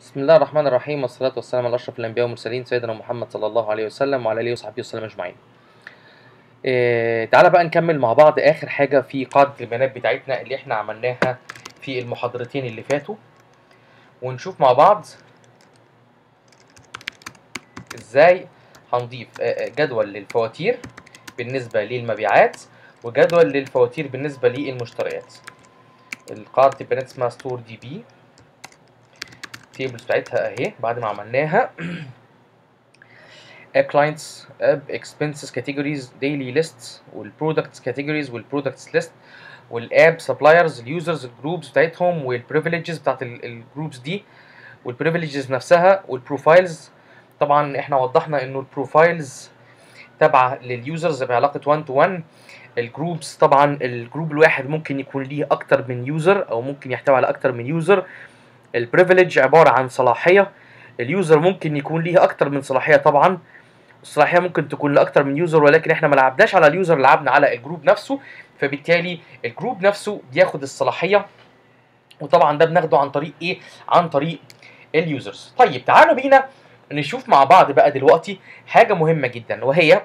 بسم الله الرحمن الرحيم والصلاة والسلام على أشرف الأنبياء والمرسلين سيدنا محمد صلى الله عليه وسلم وعلى آله وصحبه وسلم أجمعين. إيه تعالى بقى نكمل مع بعض آخر حاجة في قاعدة البيانات بتاعتنا اللي إحنا عملناها في المحاضرتين اللي فاتوا ونشوف مع بعض إزاي هنضيف آه، آه، جدول للفواتير بالنسبة للمبيعات وجدول للفواتير بالنسبة للمشتريات. القاعدة البيانات اسمها ستور دي بي التيبلز بتاعتها اهي بعد ما عملناها اب كلاينتس اب اكسبنسز كاتيجوريز ديلي ليست والبرودكتس كاتيجوريز والبرودكتس ليست والاب سبلايرز اليوزرز الجروبس بتاعتهم والبريفليجز بتاعت الجروبس دي والبريفليجز نفسها والبروفايلز طبعا احنا وضحنا انه البروفايلز تابعه لليوزرز بعلاقه 1 تو 1 الجروبس طبعا الجروب الواحد ممكن يكون ليه اكتر من يوزر او ممكن يحتوي على اكتر من يوزر البريفليج عباره عن صلاحيه اليوزر ممكن يكون ليه اكتر من صلاحيه طبعا الصلاحيه ممكن تكون لاكتر من يوزر ولكن احنا ما لعبناش على اليوزر لعبنا على الجروب نفسه فبالتالي الجروب نفسه بياخد الصلاحيه وطبعا ده بناخده عن طريق ايه عن طريق اليوزرز طيب تعالوا بينا نشوف مع بعض بقى دلوقتي حاجه مهمه جدا وهي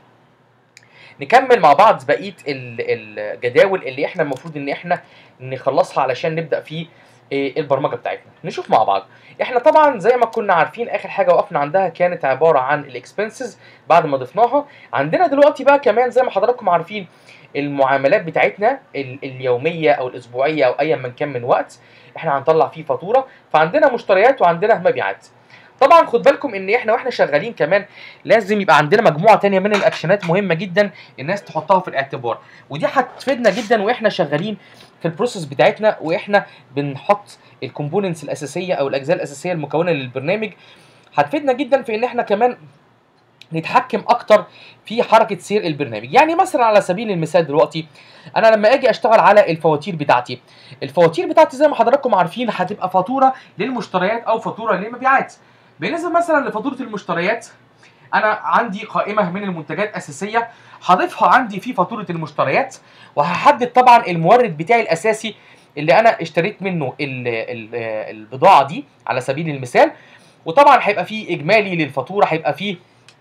نكمل مع بعض بقيه ال- الجداول اللي احنا المفروض ان احنا نخلصها علشان نبدا في إيه البرمجه بتاعتنا نشوف مع بعض احنا طبعا زي ما كنا عارفين اخر حاجه وقفنا عندها كانت عباره عن الاكسبنسز بعد ما ضفناها عندنا دلوقتي بقى كمان زي ما حضراتكم عارفين المعاملات بتاعتنا ال- اليوميه او الاسبوعيه او ايا من كان من وقت احنا هنطلع فيه فاتوره فعندنا مشتريات وعندنا مبيعات طبعا خد بالكم ان احنا واحنا شغالين كمان لازم يبقى عندنا مجموعه تانية من الاكشنات مهمه جدا الناس تحطها في الاعتبار ودي هتفيدنا جدا واحنا شغالين في البروسيس بتاعتنا واحنا بنحط الكومبوننتس الاساسيه او الاجزاء الاساسيه المكونه للبرنامج هتفيدنا جدا في ان احنا كمان نتحكم اكتر في حركه سير البرنامج يعني مثلا على سبيل المثال دلوقتي انا لما اجي اشتغل على الفواتير بتاعتي الفواتير بتاعتي زي ما حضراتكم عارفين هتبقى فاتوره للمشتريات او فاتوره للمبيعات بالنسبه مثلا لفاتوره المشتريات انا عندي قائمه من المنتجات اساسيه هضيفها عندي في فاتوره المشتريات وهحدد طبعا المورد بتاعي الاساسي اللي انا اشتريت منه ال ال البضاعه دي على سبيل المثال وطبعا هيبقى فيه اجمالي للفاتوره هيبقى فيه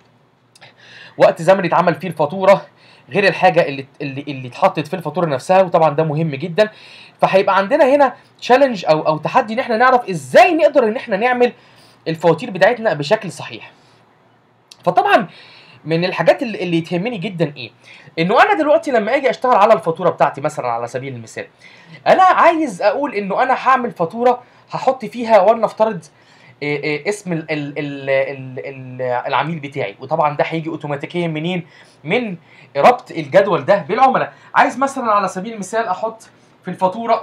وقت زمن اتعمل فيه الفاتوره غير الحاجه اللي اللي اللي اتحطت في الفاتوره نفسها وطبعا ده مهم جدا فهيبقى عندنا هنا تشالنج او او تحدي ان احنا نعرف ازاي نقدر ان احنا نعمل الفواتير بتاعتنا بشكل صحيح فطبعا من الحاجات اللي, اللي تهمني جدا ايه انه انا دلوقتي لما اجي اشتغل على الفاتوره بتاعتي مثلا على سبيل المثال انا عايز اقول انه انا هعمل فاتوره هحط فيها ولنفترض إيه إيه اسم ال ال ال ال ال العميل بتاعي وطبعا ده هيجي اوتوماتيكيا منين من ربط الجدول ده بالعملاء عايز مثلا على سبيل المثال احط في الفاتوره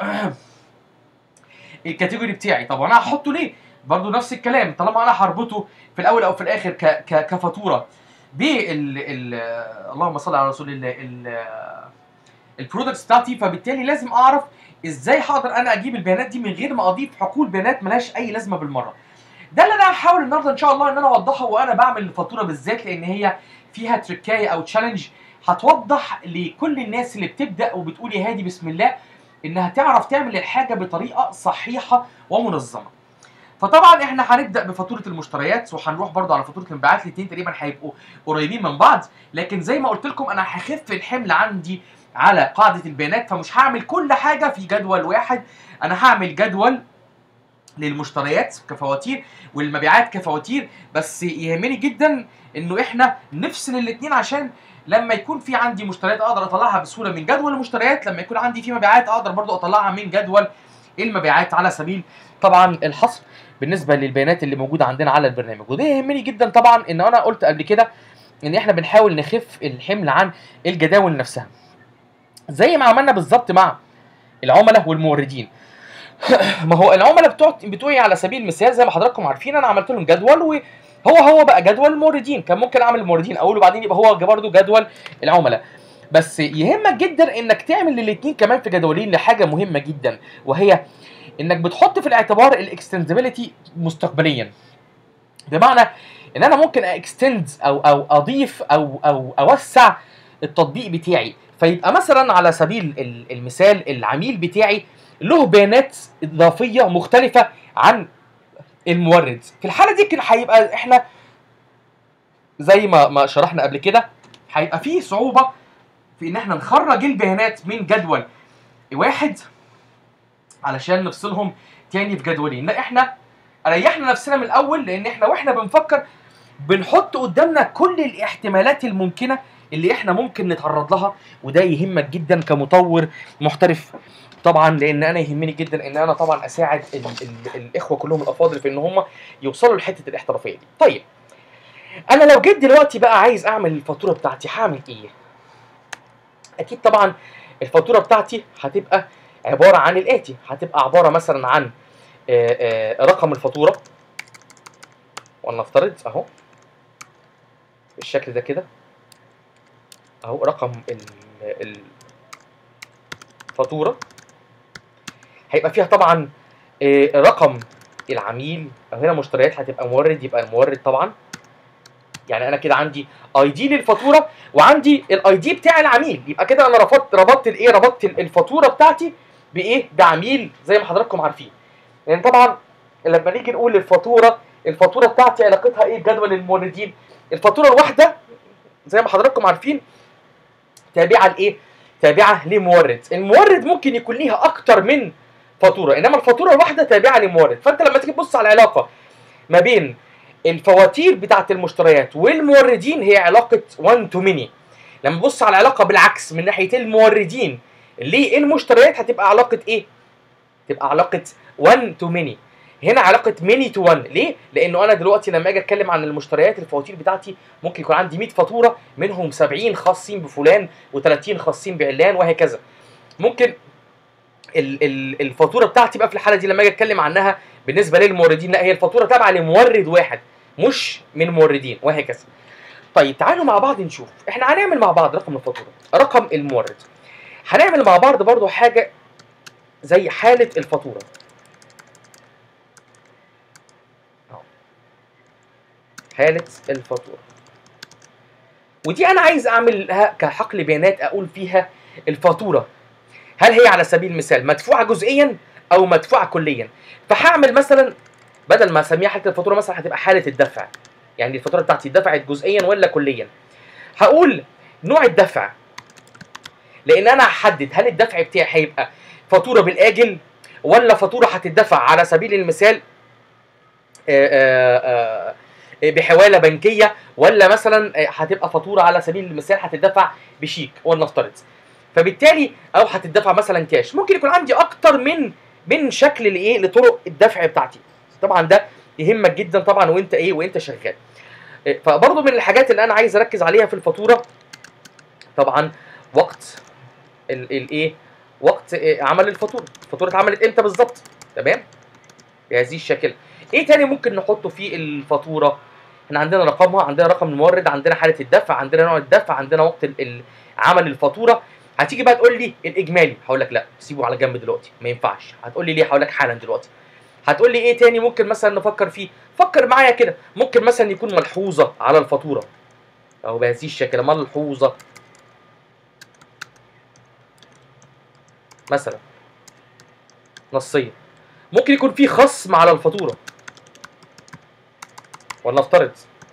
الكاتيجوري بتاعي طب انا هحطه ليه برضو نفس الكلام طالما انا هربطه في الاول او في الاخر ك ك كفاتوره بال ال اللهم صل على رسول الله ال البرودكتس بتاعتي فبالتالي لازم اعرف ازاي هقدر انا اجيب البيانات دي من غير ما اضيف حقول بيانات ملهاش اي لازمه بالمره ده اللي انا هحاول النهارده ان شاء الله ان انا اوضحه وانا بعمل الفاتوره بالذات لان هي فيها تريكايه او تشالنج هتوضح لكل الناس اللي بتبدا وبتقول يا هادي بسم الله انها تعرف تعمل الحاجه بطريقه صحيحه ومنظمه فطبعا احنا هنبدا بفاتوره المشتريات وهنروح برضو على فاتوره المبيعات الاثنين تقريبا هيبقوا قريبين من بعض لكن زي ما قلت لكم انا هخف الحمل عندي على قاعده البيانات فمش هعمل كل حاجه في جدول واحد انا هعمل جدول للمشتريات كفواتير والمبيعات كفواتير بس يهمني جدا انه احنا نفصل الاثنين عشان لما يكون في عندي مشتريات اقدر اطلعها بسهوله من جدول المشتريات لما يكون عندي في مبيعات اقدر برضو اطلعها من جدول المبيعات على سبيل طبعا الحصر بالنسبه للبيانات اللي موجوده عندنا على البرنامج وده يهمني جدا طبعا ان انا قلت قبل كده ان احنا بنحاول نخف الحمل عن الجداول نفسها زي ما عملنا بالظبط مع العملاء والموردين ما هو العملاء بتوع بتوعي على سبيل المثال زي ما حضراتكم عارفين انا عملت لهم جدول وهو هو بقى جدول الموردين كان ممكن اعمل الموردين اول وبعدين يبقى هو برضه جدول العملاء بس يهمك جدا انك تعمل الاثنين كمان في جدولين لحاجه مهمه جدا وهي انك بتحط في الاعتبار الاكستندبيليتي مستقبليا بمعنى ان انا ممكن اكستند او او اضيف او او اوسع التطبيق بتاعي فيبقى مثلا على سبيل ال- المثال العميل بتاعي له بيانات اضافيه مختلفه عن المورد في الحاله دي كان هيبقى احنا زي ما ما شرحنا قبل كده هيبقى فيه صعوبه في ان احنا نخرج البيانات من جدول واحد علشان نفصلهم تاني في جدولين لا احنا ريحنا نفسنا من الاول لان احنا واحنا بنفكر بنحط قدامنا كل الاحتمالات الممكنه اللي احنا ممكن نتعرض لها وده يهمك جدا كمطور محترف طبعا لان انا يهمني جدا ان انا طبعا اساعد ال ال الاخوه كلهم الافاضل في ان هم يوصلوا لحته الاحترافيه دي طيب انا لو جيت دلوقتي بقى عايز اعمل الفاتوره بتاعتي هعمل ايه اكيد طبعا الفاتوره بتاعتي هتبقى عباره عن الاتي هتبقى عباره مثلا عن آه، آه، رقم الفاتوره ولنفترض اهو بالشكل ده كده اهو رقم ال- الفاتوره هيبقى فيها طبعا آه، رقم العميل او هنا مشتريات هتبقى مورد يبقى المورد طبعا يعني انا كده عندي اي دي للفاتوره وعندي الاي دي بتاع العميل يبقى كده انا ربطت ربطت الايه ربطت الفاتوره بتاعتي بايه بعميل زي ما حضراتكم عارفين لان طبعا لما نيجي نقول الفاتوره الفاتوره بتاعتي علاقتها ايه بجدول الموردين الفاتوره الواحده زي ما حضراتكم عارفين تابعه لايه تابعه لمورد المورد ممكن يكون ليها اكتر من فاتوره انما الفاتوره الواحده تابعه لمورد فانت لما تيجي تبص على العلاقه ما بين الفواتير بتاعه المشتريات والموردين هي علاقه 1 تو ميني لما تبص على العلاقه بالعكس من ناحيه الموردين للمشتريات هتبقى علاقه ايه تبقى علاقه 1 تو ميني هنا علاقه ميني تو 1 ليه لانه انا دلوقتي لما اجي اتكلم عن المشتريات الفواتير بتاعتي ممكن يكون عندي 100 فاتوره منهم 70 خاصين بفلان و30 خاصين بعلان وهكذا ممكن ال- ال- الفاتوره بتاعتي بقى في الحاله دي لما اجي اتكلم عنها بالنسبه للموردين لا هي الفاتوره تابعه لمورد واحد مش من موردين وهكذا طيب تعالوا مع بعض نشوف احنا هنعمل مع بعض رقم الفاتوره رقم المورد هنعمل مع بعض برضو حاجه زي حاله الفاتوره أهو. حاله الفاتوره ودي انا عايز اعملها كحقل بيانات اقول فيها الفاتوره هل هي على سبيل المثال مدفوعه جزئيا او مدفوعه كليا فهعمل مثلا بدل ما اسميها حاله الفاتوره مثلا هتبقى حاله الدفع يعني الفاتوره بتاعتي دفعت جزئيا ولا كليا هقول نوع الدفع لان انا هحدد هل الدفع بتاعي هيبقى فاتوره بالاجل ولا فاتوره هتدفع على سبيل المثال آه، آه، آه، بحواله بنكيه ولا مثلا آه، هتبقى فاتوره على سبيل المثال هتدفع بشيك ولنفترض فبالتالي او هتدفع مثلا كاش ممكن يكون عندي اكتر من من شكل لايه لطرق الدفع بتاعتي طبعا ده يهمك جدا طبعا وانت ايه وانت شغال إيه، فبرضه من الحاجات اللي انا عايز اركز عليها في الفاتوره طبعا وقت ال- الايه وقت إيه، عمل الفاتوره الفاتوره اتعملت امتى بالظبط تمام بهذه الشكل ايه تاني ممكن نحطه في الفاتوره احنا عندنا رقمها عندنا رقم المورد عندنا حاله الدفع عندنا نوع الدفع عندنا وقت ال- ال- عمل الفاتوره هتيجي بقى تقول لي الاجمالي هقول لك لا سيبه على جنب دلوقتي ما ينفعش هتقول لي ليه هقول لك حالا دلوقتي هتقول لي ايه تاني ممكن مثلا نفكر فيه فكر معايا كده ممكن مثلا يكون ملحوظه على الفاتوره او بهذه الشكل ملحوظه مثلا نصيه ممكن يكون في خصم على الفاتوره ولنفترض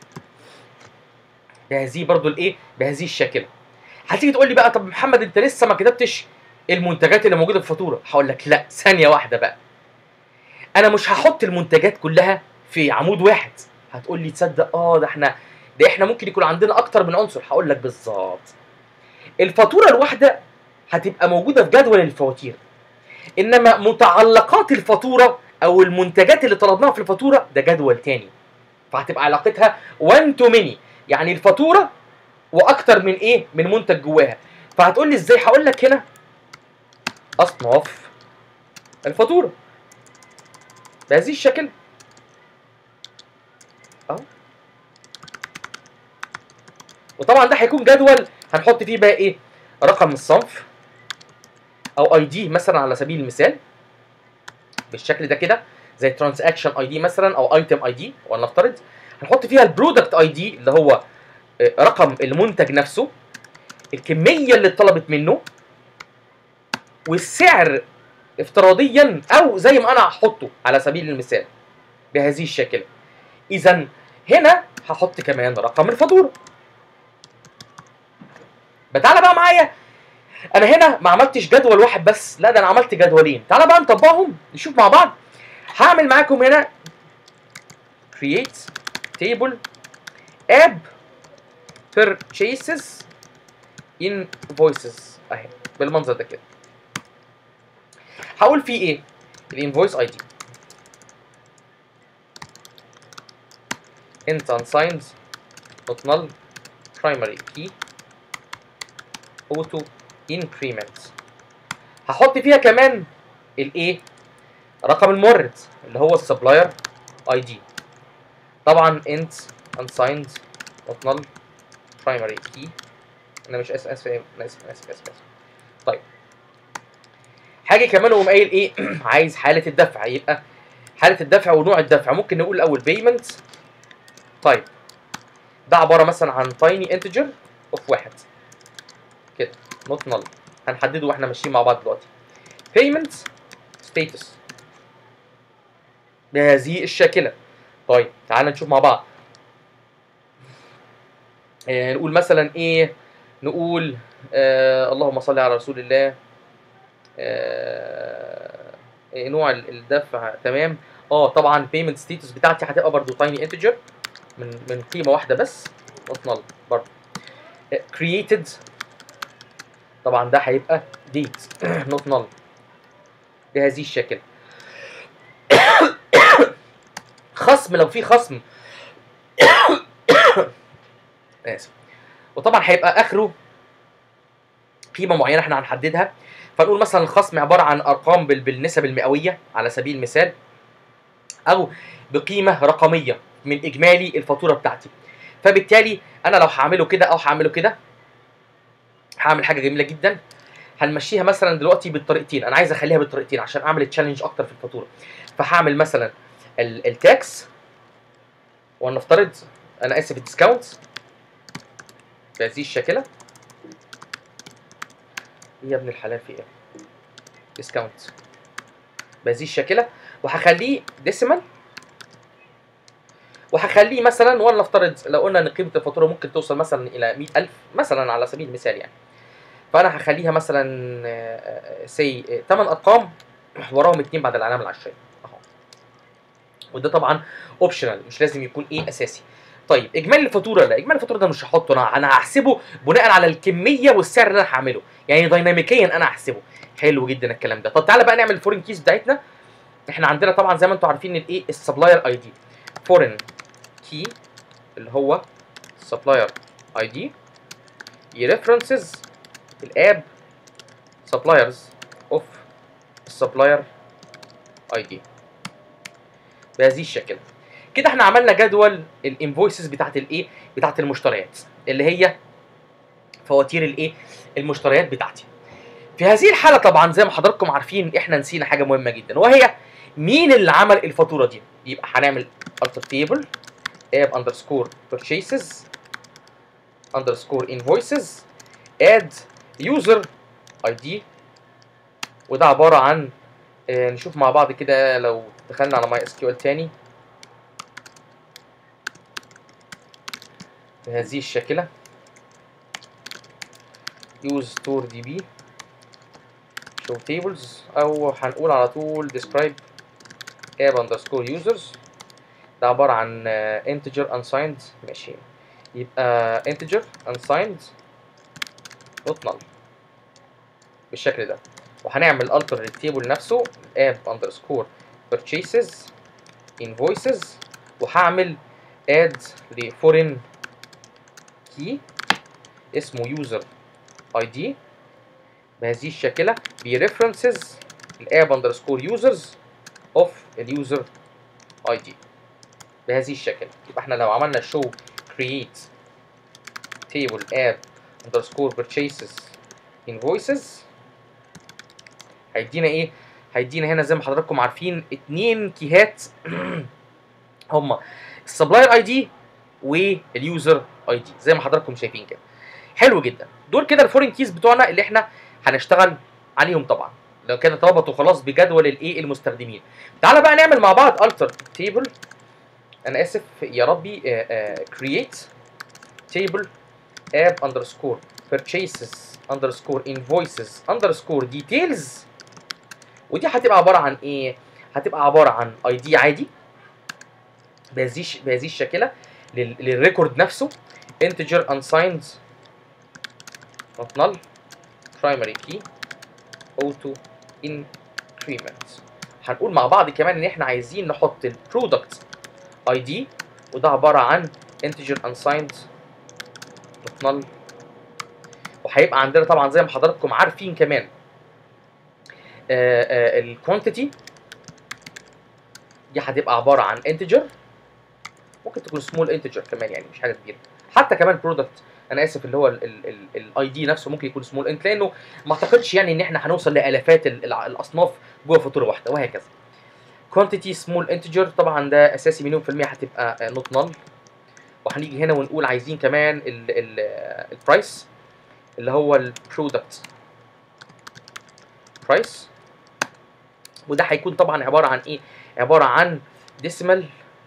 بهذه برضو الايه بهذه الشكل هتيجي تقول لي بقى طب محمد انت لسه ما كتبتش المنتجات اللي موجوده في الفاتوره هقول لك لا ثانيه واحده بقى انا مش هحط المنتجات كلها في عمود واحد هتقول لي تصدق اه ده احنا ده احنا ممكن يكون عندنا اكتر من عنصر هقول لك بالظبط الفاتوره الواحده هتبقى موجوده في جدول الفواتير انما متعلقات الفاتوره او المنتجات اللي طلبناها في الفاتوره ده جدول تاني فهتبقى علاقتها 1 تو ميني يعني الفاتوره واكتر من ايه من منتج جواها فهتقول لي ازاي هقول لك هنا اصناف الفاتوره بهذه الشكل اهو وطبعا ده هيكون جدول هنحط فيه بقى ايه رقم الصنف او اي دي مثلا على سبيل المثال بالشكل ده كده زي ترانزاكشن اي دي مثلا او ايتم اي دي ولنفترض هنحط فيها البرودكت اي دي اللي هو آه، رقم المنتج نفسه الكميه اللي اتطلبت منه والسعر افتراضيا او زي ما انا هحطه على سبيل المثال بهذه الشكل اذا هنا هحط كمان رقم الفاتوره تعالى بقى معايا انا هنا ما عملتش جدول واحد بس لا ده انا عملت جدولين تعالى بقى نطبقهم نشوف مع بعض هعمل معاكم هنا create table app purchases invoices اهي بالمنظر ده كده هقول فيه ايه الانفويس اي دي int unsigned not null primary key auto increment هحط فيها كمان الايه رقم المورد اللي هو السبلاير اي دي طبعا int unsigned not null primary key انا مش اسف اسف انا اسف اسف اسف, آسف. طيب حاجه كمان اقوم قايل ايه عايز حاله الدفع يبقى حاله الدفع ونوع الدفع ممكن نقول الاول بيمنت طيب ده عباره مثلا عن تايني انتجر اوف واحد كده نوت نل هنحدده واحنا ماشيين مع بعض دلوقتي بيمنت ستاتس بهذه الشاكله طيب تعال نشوف مع بعض آه نقول مثلا ايه نقول آه اللهم صل على رسول الله آه نوع الدفع تمام اه طبعا بيمنت ستيتس بتاعتي هتبقى برضو تايني انتجر من من قيمه واحده بس نوت نل برضو created طبعا ده هيبقى date نوت نل بهذه الشكل خصم لو في خصم اسف وطبعا هيبقى اخره قيمه معينه احنا هنحددها فنقول مثلا الخصم عباره عن ارقام بالنسب المئويه على سبيل المثال او بقيمه رقميه من اجمالي الفاتوره بتاعتي فبالتالي انا لو هعمله كده او هعمله كده هعمل حاجه جميله جدا هنمشيها مثلا دلوقتي بالطريقتين انا عايز اخليها بالطريقتين عشان اعمل تشالنج اكتر في الفاتوره فهعمل مثلا التاكس ولنفترض انا اسف الديسكاونت بهذه الشاكله ايه يا ابن الحلال في ايه ديسكاونت بهذه الشاكله وهخليه ديسيمال وهخليه مثلا ولنفترض لو قلنا ان قيمه الفاتوره ممكن توصل مثلا الى 100000 مثلا على سبيل المثال يعني فانا هخليها مثلا سي 8 ارقام وراهم 2 بعد العلامه العشريه اهو وده طبعا اوبشنال مش لازم يكون ايه اساسي طيب اجمالي الفاتوره لا اجمالي الفاتوره ده مش هحطه انا انا هحسبه بناء على الكميه والسعر اللي انا هعمله يعني دايناميكيا انا هحسبه حلو جدا الكلام ده طب تعالى بقى نعمل الفورين كيس بتاعتنا احنا عندنا طبعا زي ما انتم عارفين الايه السبلاير اي دي فورين كي اللي هو سبلاير اي دي يريفرنسز الاب سبلايرز اوف السبلاير اي دي بهذه الشكل كده احنا عملنا جدول الانفويسز بتاعت الايه بتاعت المشتريات اللي هي فواتير الايه المشتريات بتاعتي في هذه الحاله طبعا زي ما حضراتكم عارفين احنا نسينا حاجه مهمه جدا وهي مين اللي عمل الفاتوره دي يبقى هنعمل alter table app underscore purchases underscore invoices add user id وده عباره عن اه نشوف مع بعض كده لو دخلنا على ماي اس كيو ال تاني بهذه الشاكله use store db show tables او هنقول على طول describe app underscore users ده عبارة عن integer unsigned ماشي يبقى integer unsigned not null بالشكل ده وهنعمل alter للتيبل نفسه app underscore purchases invoices وهعمل add لforeign key اسمه user id بهذه الشاكلة بريفرنسز الاب اندرسكور يوزرز اوف اليوزر اي دي بهذه الشكل يبقى احنا لو عملنا شو create table app underscore purchases invoices هيدينا ايه هيدينا هنا زي ما حضراتكم عارفين اتنين كيهات هما السبلاير اي دي واليوزر اي دي زي ما حضراتكم شايفين كده حلو جدا دول كده الفورين كيز بتوعنا اللي احنا هنشتغل عليهم طبعا لو كده اتربطوا خلاص بجدول الايه المستخدمين تعالى بقى نعمل مع بعض التر تيبل انا اسف يا ربي كرييت تيبل اب اندرسكور purchases اندرسكور invoices اندرسكور details ودي هتبقى عباره عن ايه هتبقى عباره عن اي دي عادي بهذه بهذه الشكله لل- للريكورد نفسه integer unsigned not null primary key auto increment هنقول مع بعض كمان ان احنا عايزين نحط البرودكت اي دي وده عباره عن integer unsigned not null وهيبقى عندنا طبعا زي ما حضراتكم عارفين كمان الكوانتيتي دي هتبقى عباره عن integer ممكن تكون سمول انتجر كمان يعني مش حاجه كبيره حتى كمان برودكت انا اسف اللي هو الاي دي نفسه ممكن يكون سمول انت لانه ما اعتقدش يعني ان احنا هنوصل لالافات ال- الع- الاصناف جوه فاتوره واحده وهكذا كوانتيتي سمول انتجر طبعا ده اساسي مليون في الميه هتبقى نوت نل وهنيجي هنا ونقول عايزين كمان البرايس اللي هو البرودكت برايس وده هيكون طبعا عباره عن ايه عباره عن ديسيمال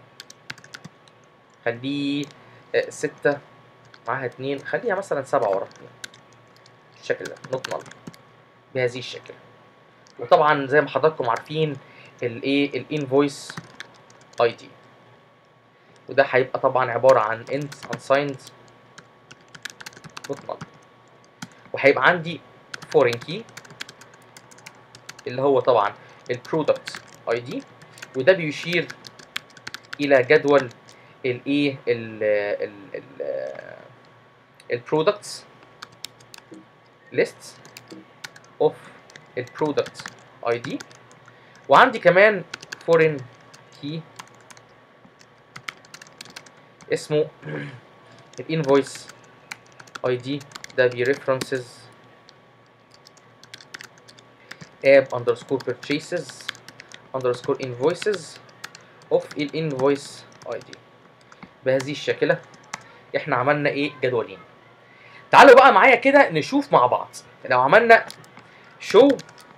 خليه آه، ستة معاها اتنين خليها مثلا سبعة ورا اتنين بالشكل ده نوت نل بهذه الشكل وطبعا زي ما حضراتكم عارفين الايه الانفويس اي دي وده هيبقى طبعا عبارة عن int unsigned not null وهيبقى عندي foreign key اللي هو طبعا البرودكت اي دي وده بيشير الى جدول الايه ال ال ال البرودكتس ليست اوف البرودكت اي دي وعندي كمان فورين كي اسمه الانفويس اي دي ده بيرفرنسز اب اندرسكور purchases اندرسكور invoices اوف الانفويس اي دي بهذه الشكله احنا عملنا ايه جدولين تعالوا بقى معايا كده نشوف مع بعض لو عملنا شو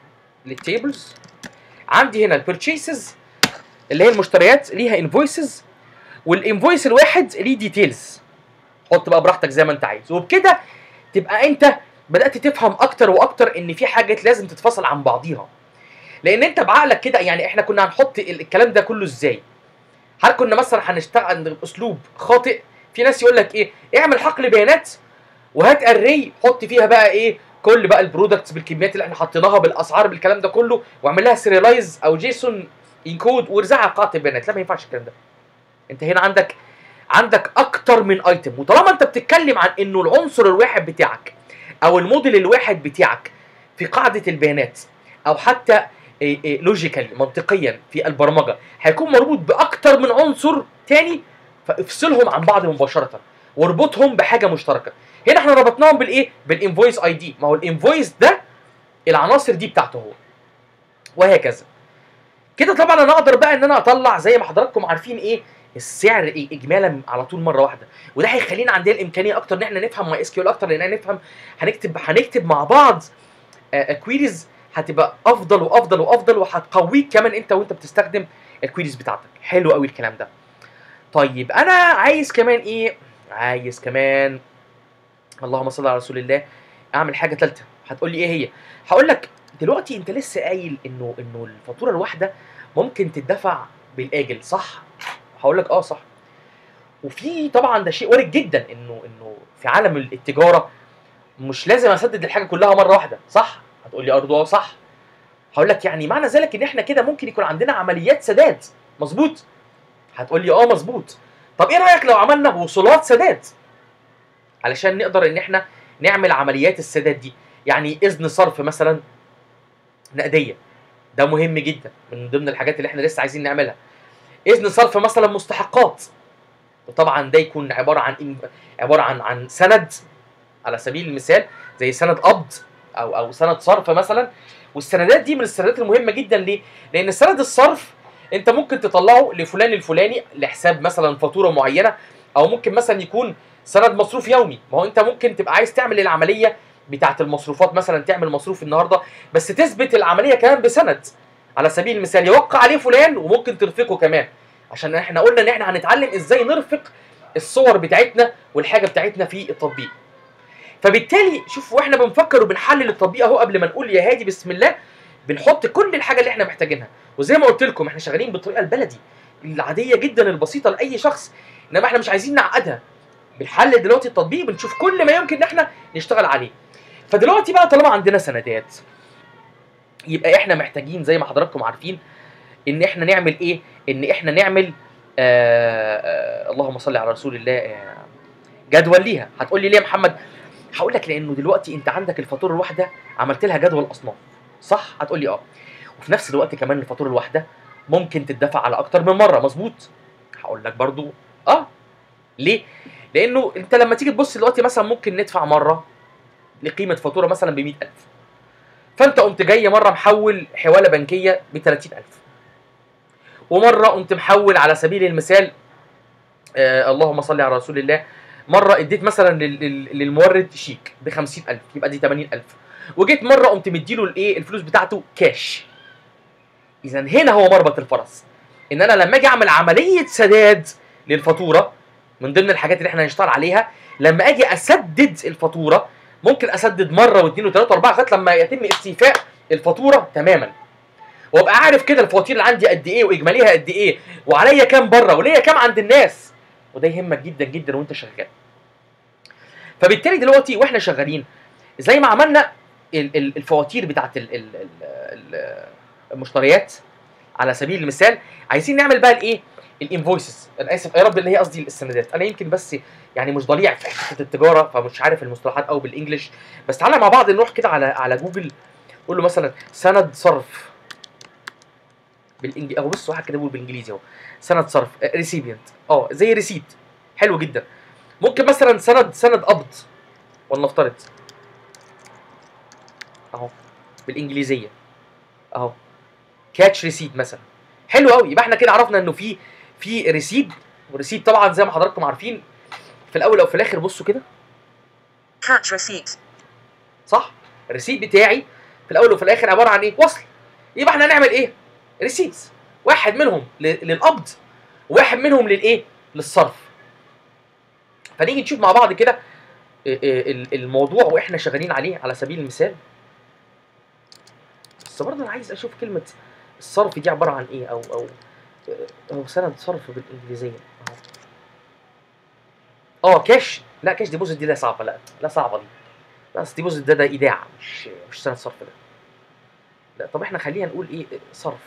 للتيبلز عندي هنا البرتشيسز اللي هي المشتريات ليها انفويسز والانفويس الواحد ليه ديتيلز حط بقى براحتك زي ما انت عايز وبكده تبقى انت بدات تفهم اكتر واكتر ان في حاجات لازم تتفصل عن بعضيها لان انت بعقلك كده يعني احنا كنا هنحط ال- الكلام ده كله ازاي هل كنا مثلا هنشتغل باسلوب خاطئ في ناس يقول لك ايه اعمل حقل بيانات وهات اري حط فيها بقى ايه كل بقى البرودكتس بالكميات اللي احنا حطيناها بالاسعار بالكلام ده كله واعمل لها سيريلايز او جيسون انكود وارزعها على قاعده البيانات لا ما ينفعش الكلام ده انت هنا عندك عندك اكتر من ايتم وطالما انت بتتكلم عن انه العنصر الواحد بتاعك او الموديل الواحد بتاعك في قاعده البيانات او حتى لوجيكالي منطقيا في البرمجه هيكون مربوط باكتر من عنصر تاني فافصلهم عن بعض مباشره واربطهم بحاجه مشتركه هنا احنا ربطناهم بالايه بالانفويس اي دي ما هو الانفويس ده العناصر دي بتاعته هو وهكذا كده طبعا انا اقدر بقى ان انا اطلع زي ما حضراتكم عارفين ايه السعر إيه اجمالا على طول مره واحده وده هيخلينا عندنا الامكانيه اكتر ان احنا نفهم ماي اس كيو اكتر لان نفهم هنكتب هنكتب مع بعض كويريز هتبقى افضل وافضل وافضل وهتقويك كمان انت وانت بتستخدم الكويريز بتاعتك حلو قوي الكلام ده طيب انا عايز كمان ايه عايز كمان اللهم صل على رسول الله اعمل حاجه ثالثه هتقول لي ايه هي هقول لك دلوقتي انت لسه قايل انه انه الفاتوره الواحده ممكن تدفع بالاجل صح هقول لك اه صح وفي طبعا ده شيء وارد جدا انه انه في عالم التجاره مش لازم اسدد الحاجه كلها مره واحده صح هتقول لي اه صح هقول لك يعني معنى ذلك ان احنا كده ممكن يكون عندنا عمليات سداد مظبوط هتقول لي اه مظبوط طب ايه رايك لو عملنا وصولات سداد علشان نقدر ان احنا نعمل عمليات السداد دي يعني اذن صرف مثلا نقديه ده مهم جدا من ضمن الحاجات اللي احنا لسه عايزين نعملها اذن صرف مثلا مستحقات وطبعا ده يكون عباره عن إن- عباره عن عن سند على سبيل المثال زي سند قبض او او سند صرف مثلا والسندات دي من السندات المهمه جدا ليه؟ لان سند الصرف انت ممكن تطلعه لفلان الفلاني لحساب مثلا فاتوره معينه او ممكن مثلا يكون سند مصروف يومي ما هو انت ممكن تبقى عايز تعمل العمليه بتاعه المصروفات مثلا تعمل مصروف النهارده بس تثبت العمليه كمان بسند على سبيل المثال يوقع عليه فلان وممكن ترفقه كمان عشان احنا قلنا ان احنا هنتعلم ازاي نرفق الصور بتاعتنا والحاجه بتاعتنا في التطبيق فبالتالي شوف واحنا بنفكر وبنحلل التطبيق اهو قبل ما نقول يا هادي بسم الله بنحط كل الحاجه اللي احنا محتاجينها وزي ما قلت لكم احنا شغالين بالطريقه البلدي العاديه جدا البسيطه لاي شخص انما احنا مش عايزين نعقدها بنحلل دلوقتي التطبيق بنشوف كل ما يمكن ان احنا نشتغل عليه فدلوقتي بقى طالما عندنا سندات يبقى احنا محتاجين زي ما حضراتكم عارفين ان احنا نعمل ايه ان احنا نعمل آه آه اللهم صل على رسول الله آه جدول ليها هتقول لي ليه يا محمد هقول لك لانه دلوقتي انت عندك الفاتوره الواحده عملت لها جدول اصناف صح هتقول لي اه وفي نفس الوقت كمان الفاتوره الواحده ممكن تدفع على اكتر من مره مظبوط هقول لك برضو اه ليه لانه انت لما تيجي تبص دلوقتي مثلا ممكن ندفع مره لقيمه فاتوره مثلا ب 100000 فانت قمت جاي مره محول حواله بنكيه ب 30000 ومره قمت محول على سبيل المثال آه اللهم صل على رسول الله مره اديت مثلا لل- لل- للمورد شيك ب 50000 يبقى دي 80000 وجيت مره قمت مديله الايه الفلوس بتاعته كاش اذا هنا هو مربط الفرس ان انا لما اجي اعمل عمليه سداد للفاتوره من ضمن الحاجات اللي احنا هنشتغل عليها لما اجي اسدد الفاتوره ممكن اسدد مره واثنين وثلاثه واربعه لغايه لما يتم استيفاء الفاتوره تماما وابقى عارف كده الفواتير اللي عندي قد ايه واجماليها قد ايه وعليا كام بره وليا كام عند الناس وده يهمك جدا جدا وانت شغال فبالتالي دلوقتي واحنا شغالين زي ما عملنا ال- ال- الفواتير بتاعت ال- ال- ال- ال- المشتريات على سبيل المثال عايزين نعمل بقى الايه الانفويسز انا اسف يا رب اللي هي قصدي السندات انا يمكن بس يعني مش ضليع في حته التجاره فمش عارف المصطلحات او بالانجلش بس تعالى مع بعض نروح كده على على جوجل قول له مثلا سند صرف بالانجليزي اهو بص واحد كده بيقول بالانجليزي اهو سند صرف ريسيبينت اه زي ريسيت حلو جدا ممكن مثلا سند سند قبض ولنفترض اهو بالانجليزيه اهو كاتش ريسيت مثلا حلو قوي يبقى احنا كده عرفنا انه في في ريسيت والريسيت طبعا زي ما حضراتكم عارفين في الاول او في الاخر بصوا كده Catch receipt. صح الريسيت بتاعي في الاول وفي الاخر عباره عن ايه وصل يبقى احنا هنعمل ايه ريسيتس واحد منهم ل- للقبض وواحد منهم للايه للصرف فنيجي نشوف مع بعض كده إيه إيه ال- الموضوع واحنا شغالين عليه على سبيل المثال بس برضه انا عايز اشوف كلمه الصرف دي عباره عن ايه او او او سند صرف بالانجليزيه اهو اه كاش لا كاش ديبوزيت دي لا صعبه لا لا صعبه دي بس ديبوزيت ده ده ايداع مش مش سند صرف ده لا طب احنا خلينا نقول ايه صرف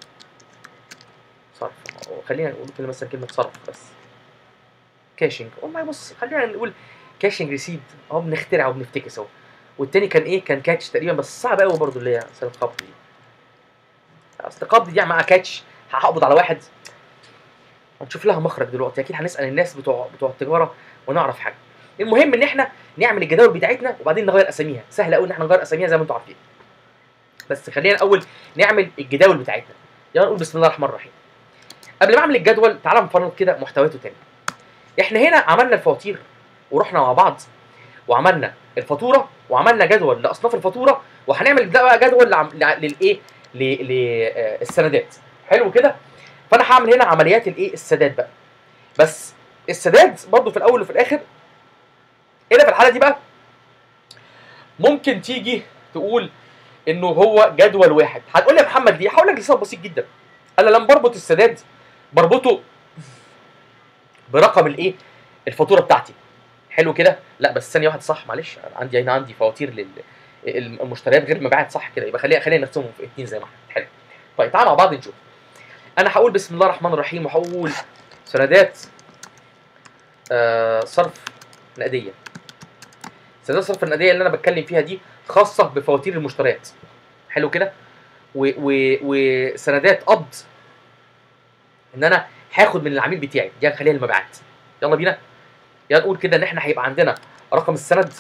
صرف أو خلينا نقول كلمه مثلا كلمه صرف بس كاشنج والله بص خلينا نقول كاشنج ريسيد اهو بنخترع وبنفتكس اهو والتاني كان ايه كان كاتش تقريبا بس صعب قوي برضه اللي هي سنه قبض دي اصل قبض دي مع كاتش هقبض على واحد هنشوف لها مخرج دلوقتي اكيد هنسال الناس بتوع بتوع التجاره ونعرف حاجه المهم ان احنا نعمل الجداول بتاعتنا وبعدين نغير اساميها سهل قوي ان احنا نغير اساميها زي ما انتم عارفين بس خلينا الاول نعمل الجداول بتاعتنا يلا نقول بسم الله الرحمن الرحيم قبل ما اعمل الجدول تعالى نفرض كده محتوياته تاني احنا هنا عملنا الفواتير ورحنا مع بعض وعملنا الفاتوره وعملنا جدول لاصناف الفاتوره وهنعمل ده بقى جدول لعم- لع- للايه للسندات حلو كده فانا هعمل هنا عمليات الايه السداد بقى بس السداد برضو في الاول وفي الاخر هنا في الحاله دي بقى ممكن تيجي تقول انه هو جدول واحد هتقول لي يا محمد ليه هقول لك لسبب بسيط جدا انا لما بربط السداد بربطه برقم الايه الفاتوره بتاعتي حلو كده لا بس ثانيه واحده صح معلش أنا عندي هنا عندي فواتير لل المشتريات غير مبيعات صح كده يبقى خلينا خلينا نرسمهم في اتنين زي ما احنا حلو طيب تعالى مع بعض نشوف انا هقول بسم الله الرحمن الرحيم وهقول سندات آه صرف نقديه سندات صرف النقديه اللي انا بتكلم فيها دي خاصه بفواتير المشتريات حلو كده و- و- وسندات قبض ان انا هاخد من العميل بتاعي دي هنخليها المبيعات يلا بينا يلا نقول كده ان احنا هيبقى عندنا رقم السند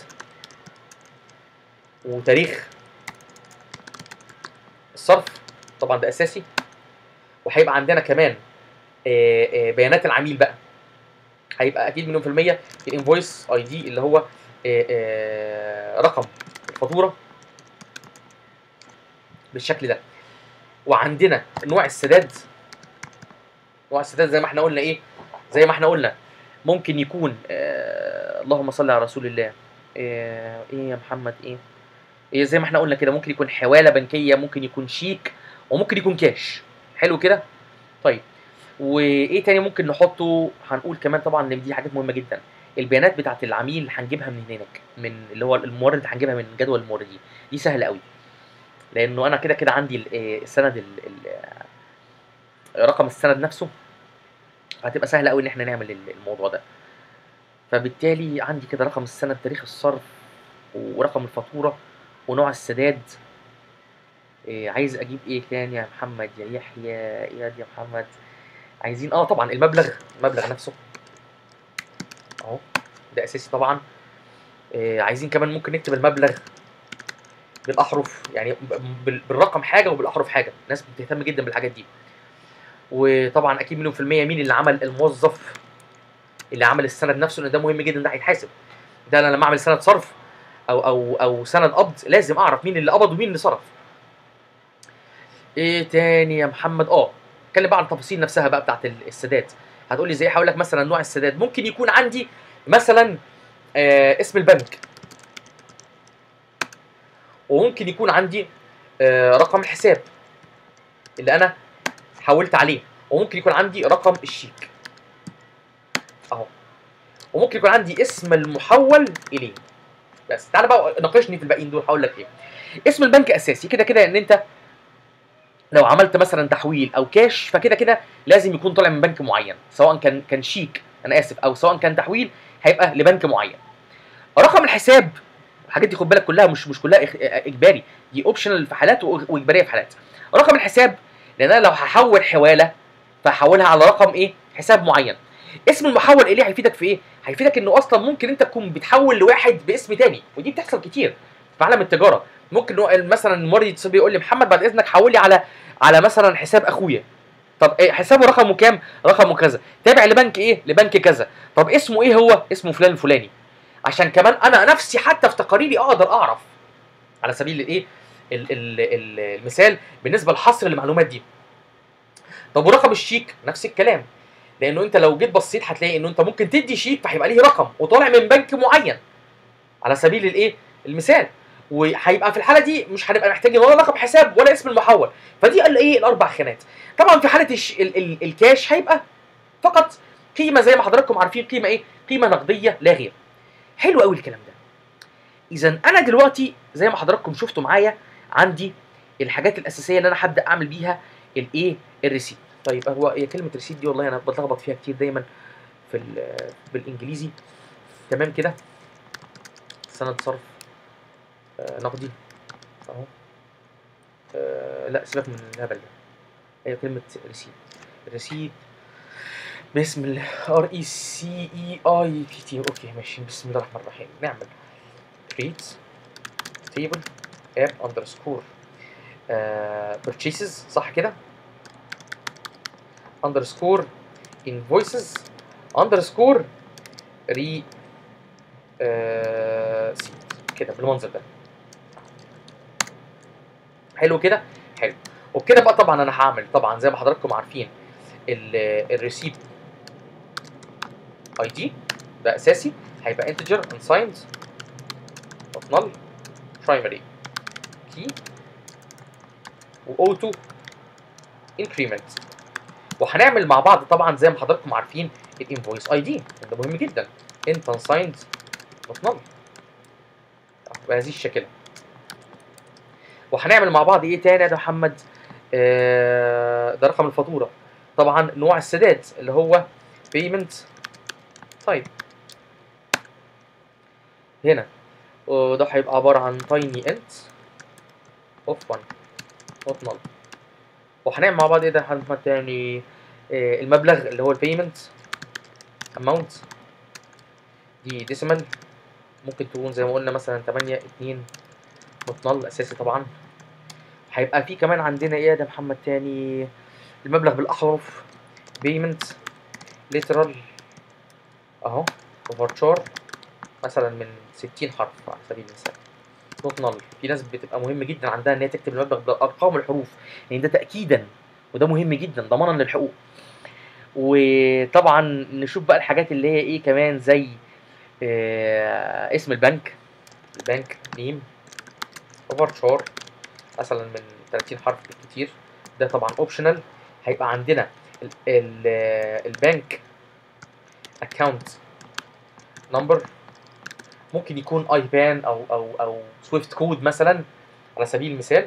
وتاريخ الصرف طبعا ده اساسي وهيبقى عندنا كمان آه، آه، بيانات العميل بقى هيبقى اكيد مليون في الميه الانفويس اي دي اللي هو آه، آه، رقم فاتوره بالشكل ده وعندنا نوع السداد نوع السداد زي ما احنا قلنا ايه زي ما احنا قلنا ممكن يكون آه اللهم صل على رسول الله آه ايه يا محمد ايه ايه زي ما احنا قلنا كده ممكن يكون حواله بنكيه ممكن يكون شيك وممكن يكون كاش حلو كده طيب وايه تاني ممكن نحطه هنقول كمان طبعا ان دي حاجات مهمه جدا البيانات بتاعت العميل هنجيبها من هناك من اللي هو المورد هنجيبها من جدول الموردين دي سهله قوي لانه انا كده كده عندي ال- آه، السند ال- ال- آه، رقم السند نفسه هتبقى سهله قوي ان احنا نعمل ال- الموضوع ده فبالتالي عندي كده رقم السند تاريخ الصرف ورقم الفاتوره ونوع السداد إيه عايز اجيب ايه تاني يا محمد يا يحيى اياد يا محمد عايزين اه طبعا المبلغ المبلغ نفسه اهو ده اساسي طبعا إيه عايزين كمان ممكن نكتب المبلغ بالاحرف يعني ب- بال- بالرقم حاجه وبالاحرف حاجه الناس بتهتم جدا بالحاجات دي وطبعا اكيد مليون في المية مين اللي عمل الموظف اللي عمل السند نفسه ان ده مهم جدا ده هيتحاسب ده انا لما اعمل سند صرف او او او سند قبض لازم اعرف مين اللي قبض ومين اللي صرف ايه تاني يا محمد اه اتكلم بقى عن التفاصيل نفسها بقى بتاعت ال- السداد هتقول لي ازاي هقول لك مثلا نوع السداد ممكن يكون عندي مثلا آه اسم البنك وممكن يكون عندي آه رقم الحساب اللي انا حولت عليه وممكن يكون عندي رقم الشيك اهو وممكن يكون عندي اسم المحول اليه بس تعالى بقى ناقشني في الباقيين دول هقول لك ايه اسم البنك اساسي كده كده ان انت لو عملت مثلا تحويل او كاش فكده كده لازم يكون طالع من بنك معين سواء كان كان شيك انا اسف او سواء كان تحويل هيبقى لبنك معين رقم الحساب الحاجات دي خد بالك كلها مش مش كلها إخ- اجباري دي اوبشنال في حالات وإج- واجباريه في حالات رقم الحساب لان انا لو هحول حواله فهحولها على رقم ايه حساب معين اسم المحول اليه هيفيدك في ايه هيفيدك انه اصلا ممكن انت تكون بتحول لواحد باسم تاني ودي بتحصل كتير في عالم التجاره ممكن هو مثلا المورد يتصل بي يقول لي محمد بعد اذنك حول لي على على مثلا حساب اخويا طب إيه حسابه رقمه كام رقمه كذا تابع لبنك ايه لبنك كذا طب اسمه ايه هو اسمه فلان الفلاني عشان كمان انا نفسي حتى في تقاريري اقدر اعرف على سبيل الايه ال- ال- ال- المثال بالنسبه لحصر المعلومات دي طب ورقم الشيك نفس الكلام لانه انت لو جيت بصيت هتلاقي انه انت ممكن تدي شيك فهيبقى ليه رقم وطالع من بنك معين على سبيل الايه المثال وهيبقى في الحاله دي مش هنبقى محتاجين ولا رقم حساب ولا اسم المحول فدي الايه الاربع خانات طبعا في حاله الش... ال... ال... الكاش هيبقى فقط قيمه زي ما حضراتكم عارفين قيمه ايه قيمه نقديه لا غير حلو قوي الكلام ده اذا انا دلوقتي زي ما حضراتكم شفتوا معايا عندي الحاجات الاساسيه اللي انا هبدا اعمل بيها الايه الريسيت طيب هو هي كلمه ريسيت دي والله انا بتلخبط فيها كتير دايما في ال- بالانجليزي تمام كده سند صرف آه نقدي اهو آه لا سيبك من الهبل ده هي كلمه ريسيت ريسيت بسم الله ار اي سي اي اي بي تي اوكي ماشي بسم الله الرحمن الرحيم نعمل ريت تيبل اب اندرسكور purchases صح كده اندرسكور invoices اندرسكور ري كده بالمنظر ده حلو كده حلو وبكده بقى طبعا انا هعمل طبعا زي ما حضراتكم عارفين الريسيت اي دي ده اساسي هيبقى انتجر unsigned of null primary key واوتو انكريمنت وهنعمل مع بعض طبعا زي ما حضراتكم عارفين الانفويس اي دي ده مهم جدا انت unsigned of null بهذه الشكل وهنعمل مع بعض ايه تاني يا ده محمد آه ده رقم الفاتوره طبعا نوع السداد اللي هو payment طيب هنا وده هيبقى عبارة عن tiny int of 1 not null وهنعمل مع بعض ايه ده محمد تاني آه المبلغ اللي هو البيمنت amount دي decimal ممكن تكون زي ما قلنا مثلا 8 2 not null اساسي طبعا هيبقى في كمان عندنا ايه ده محمد تاني المبلغ بالاحرف payment literal اهو overture مثلا من 60 حرف على سبيل المثال نوت نل في ناس بتبقى مهم جدا عندها ان هي تكتب المبلغ بارقام الحروف لان ده تاكيدا وده مهم جدا ضمانا للحقوق وطبعا نشوف بقى الحاجات اللي هي ايه كمان زي آه اسم البنك البنك نيم اوفر شار مثلا من 30 حرف بالكتير ده طبعا اوبشنال هيبقى عندنا ال- ال- البنك اكونت نمبر ممكن يكون اي بان او او او سويفت كود مثلا على سبيل المثال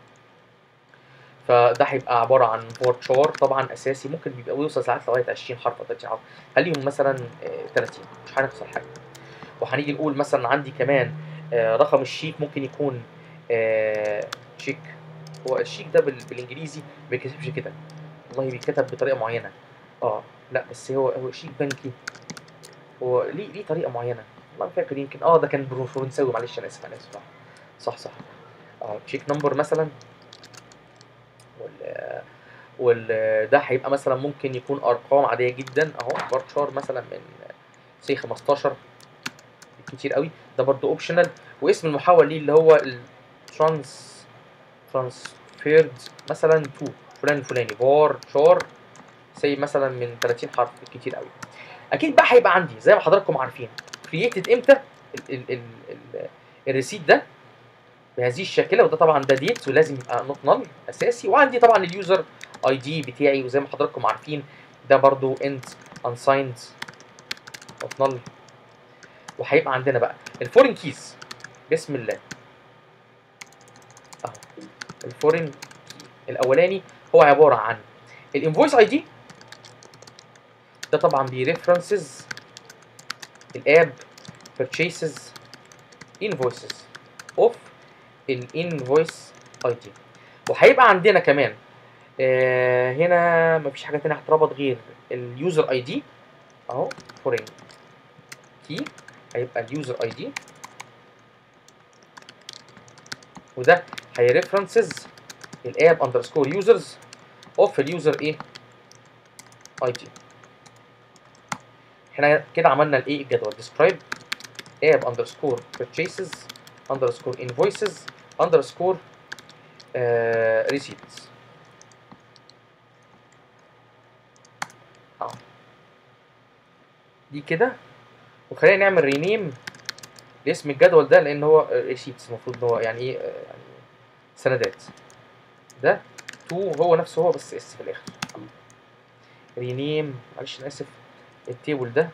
فده هيبقى عباره عن فورتشار طبعا اساسي ممكن بيبقى يوصل ساعات لغايه 20 حرف او 30 حرف خليهم مثلا آه، 30 مش هنخسر حاجه وهنيجي نقول مثلا عندي كمان آه، رقم الشيك ممكن يكون آه، شيك هو الشيك ده بال- بالانجليزي ما بيتكتبش كده والله بيتكتب بطريقه معينه اه لا بس هو هو شيك بنكي هو ليه ليه طريقه معينه والله ما فاكر يمكن اه ده كان برو- فرنساوي معلش انا اسف انا اسف صح صح صح اه تشيك نمبر مثلا وال وال ده هيبقى مثلا ممكن يكون ارقام عاديه جدا اهو بارتشار مثلا من سي 15 كتير قوي ده برضو اوبشنال واسم المحول ليه اللي هو الترانس ترانسفيرد مثلا تو فلان الفلاني بار شار سي مثلا من 30 حرف كتير قوي اكيد بقى هيبقى عندي زي ما حضراتكم عارفين كرييتد امتى ال ال ال ال الريسيت ده بهذه الشكله وده طبعا ده ديت ولازم يبقى نوت نل اساسي وعندي طبعا اليوزر اي دي بتاعي وزي ما حضراتكم عارفين ده برضو انت unsigned نوت نل وهيبقى عندنا بقى الفورين كيز بسم الله اهو الفورين كي الاولاني هو عباره عن الانفويس اي دي ده طبعا بيريفرنسز الاب purchases invoices of الانفويس اي دي وهيبقى عندنا كمان آه هنا مفيش حاجه تانية هتربط غير اليوزر اي دي اهو فورين كي هيبقى اليوزر اي دي وده هيريفرنسز الاب اندرسكور يوزرز اوف اليوزر ايه اي دي احنا كده عملنا الايه الجدول describe app underscore purchases underscore invoices underscore uh, receipts اه دي كده وخلينا نعمل رينيم لاسم الجدول ده لان هو ريسيتس المفروض ان هو يعني ايه آه، يعني سندات ده تو هو نفسه هو بس اس في الاخر رينيم معلش انا اسف التيبل ده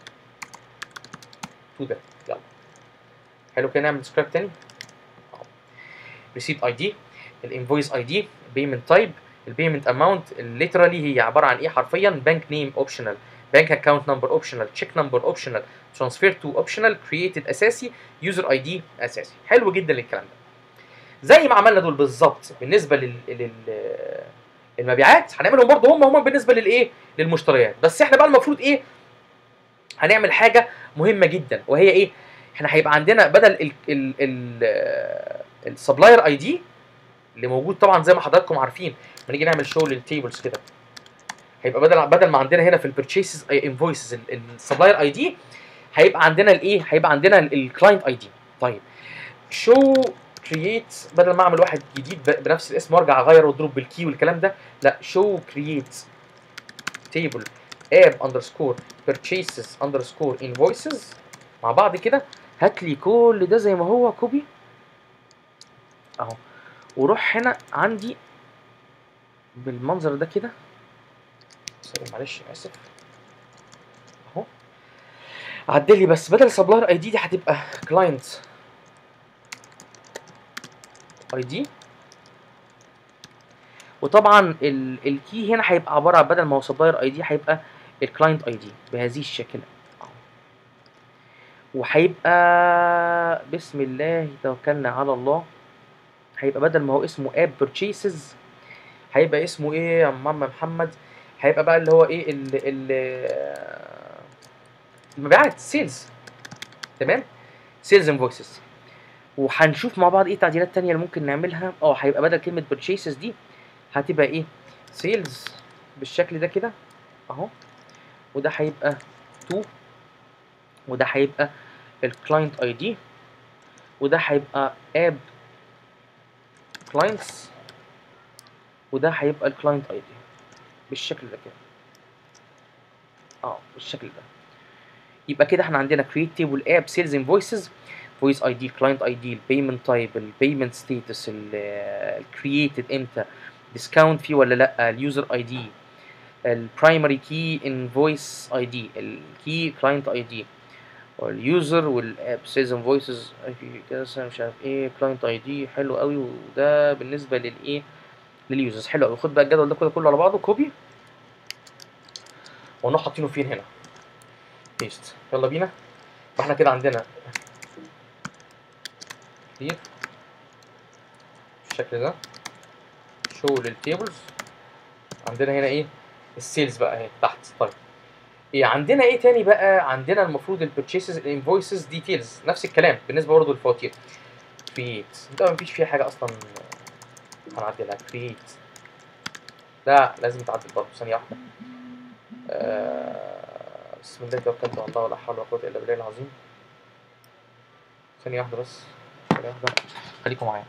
تو ده يلا حلو كده نعمل ديسكرايب تاني ريسيت اي دي الانفويس اي دي البيمنت تايب البيمنت اماونت الليترالي هي عباره عن ايه حرفيا بانك نيم اوبشنال بانك اكونت نمبر اوبشنال تشيك نمبر اوبشنال ترانسفير تو اوبشنال كرييتد اساسي يوزر اي دي اساسي حلو جدا الكلام ده زي ما عملنا دول بالظبط بالنسبه لل, لل... المبيعات هنعملهم برضه هم هم بالنسبه للايه للمشتريات بس احنا بقى المفروض ايه هنعمل حاجه مهمه جدا وهي ايه احنا هيبقى عندنا بدل ال ال ال السبلاير اي دي اللي موجود طبعا زي ما حضراتكم عارفين لما نيجي نعمل شو للتيبلز كده هيبقى بدل بدل ما عندنا هنا في البرتشيسز انفويسز السبلاير اي دي هيبقى عندنا الايه هيبقى عندنا الكلاينت اي دي طيب شو كرييت بدل ما اعمل واحد جديد ب- بنفس الاسم وارجع اغير واضرب بالكي والكلام ده لا شو كرييت تيبل اب اندرسكور purchases اندرسكور invoices مع بعض كده هات لي كل ده زي ما هو كوبي اهو وروح هنا عندي بالمنظر ده كده سوري معلش أنا اسف اهو عدل لي بس بدل سبلاير اي دي دي هتبقى كلاينت اي دي وطبعا ال- الكي هنا هيبقى عباره عن بدل ما هو سبلاير اي دي هيبقى الكلاينت اي دي بهذه الشكل أهو. وهيبقى بسم الله توكلنا على الله هيبقى بدل ما هو اسمه اب بيرتشيسز هيبقى اسمه ايه يا عم محمد هيبقى بقى اللي هو ايه ال ال المبيعات سيلز تمام سيلز انفويسز وهنشوف مع بعض ايه التعديلات تانية اللي ممكن نعملها اه هيبقى بدل كلمة purchases دي هتبقى ايه سيلز بالشكل ده كده اهو وده هيبقى تو وده هيبقى الكلاينت اي دي وده هيبقى اب كلاينتس وده هيبقى الكلاينت اي دي بالشكل ده كده اه بالشكل ده يبقى كده احنا عندنا create table app sales invoices voice ID client ID البيمنت تايب البيمنت ستاتس الكرييتد امتى ديسكاونت فيه ولا لا اليوزر اي دي البرايمري كي انفويس اي دي الكي كلاينت اي دي واليوزر والاب سيلز انفويسز كده مش عارف ايه كلاينت اي دي حلو قوي وده بالنسبه للايه لليوزرز حلو قوي خد بقى الجدول ده كده كله على بعضه كوبي ونروح حاطينه فين هنا بيست يلا بينا فاحنا كده عندنا كتير بالشكل ده شو للتيبلز عندنا هنا ايه السيلز بقى اهي تحت طيب ايه عندنا ايه تاني بقى عندنا المفروض البرتشيسز الانفويسز ديتيلز نفس الكلام بالنسبه برضه للفواتير كرييت ده مفيش فيها حاجه اصلا هنعدلها كرييت لا لازم تعدل برضه ثانيه واحده آه بسم الله توكلت على الله ولا حول ولا قوه الا بالله العظيم ثانيه واحده بس ثانيه واحده خليكم معايا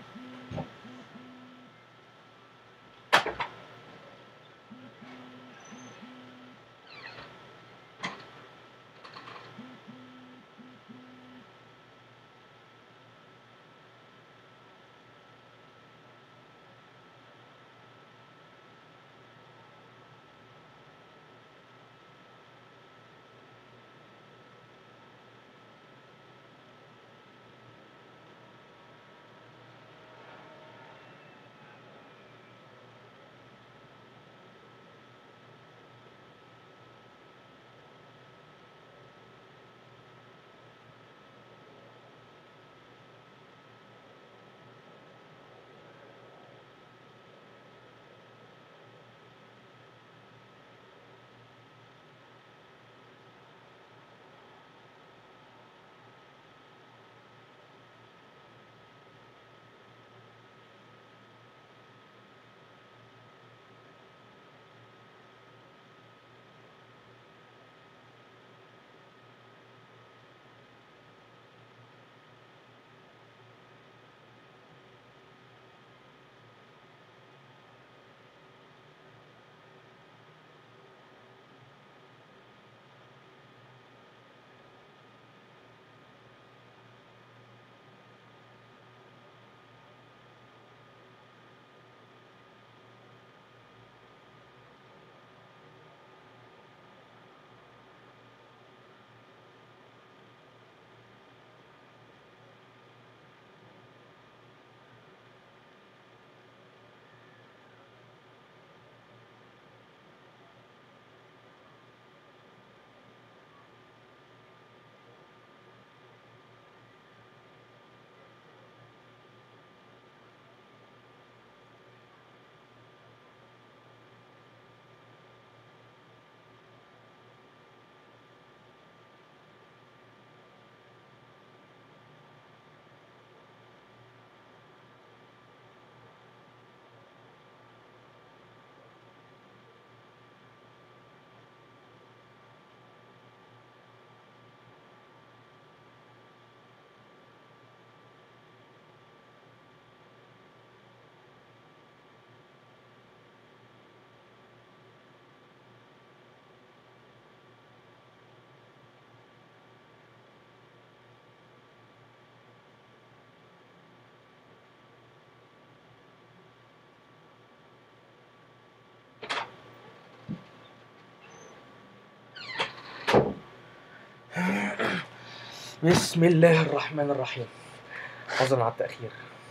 بسم الله الرحمن الرحيم عذرا على التأخير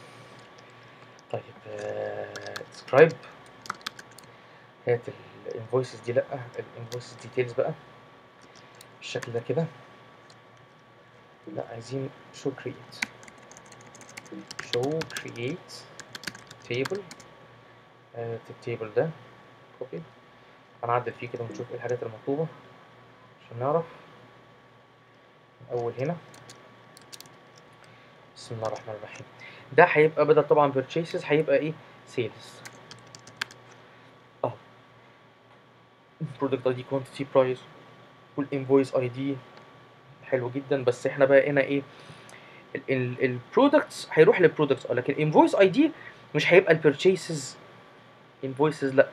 طيب سكرايب هات الانفويسز دي لا الانفويسز ديتيلز بقى بالشكل ده كده لا عايزين شو كرييت شو كرييت تيبل هات التيبل ده كوبي هنعدل فيه كده ونشوف ايه الحاجات المطلوبة عشان نعرف اول هنا بسم الله الرحمن الرحيم ده هيبقى بدل طبعا purchases هيبقى ايه sales اه product ID quantity price والinvoice ID حلو جدا بس احنا بقى هنا ايه البرودكتس هيروح للبرودكتس اه لكن الانفويس اي دي مش هيبقى البيرتشيسز انفويسز لا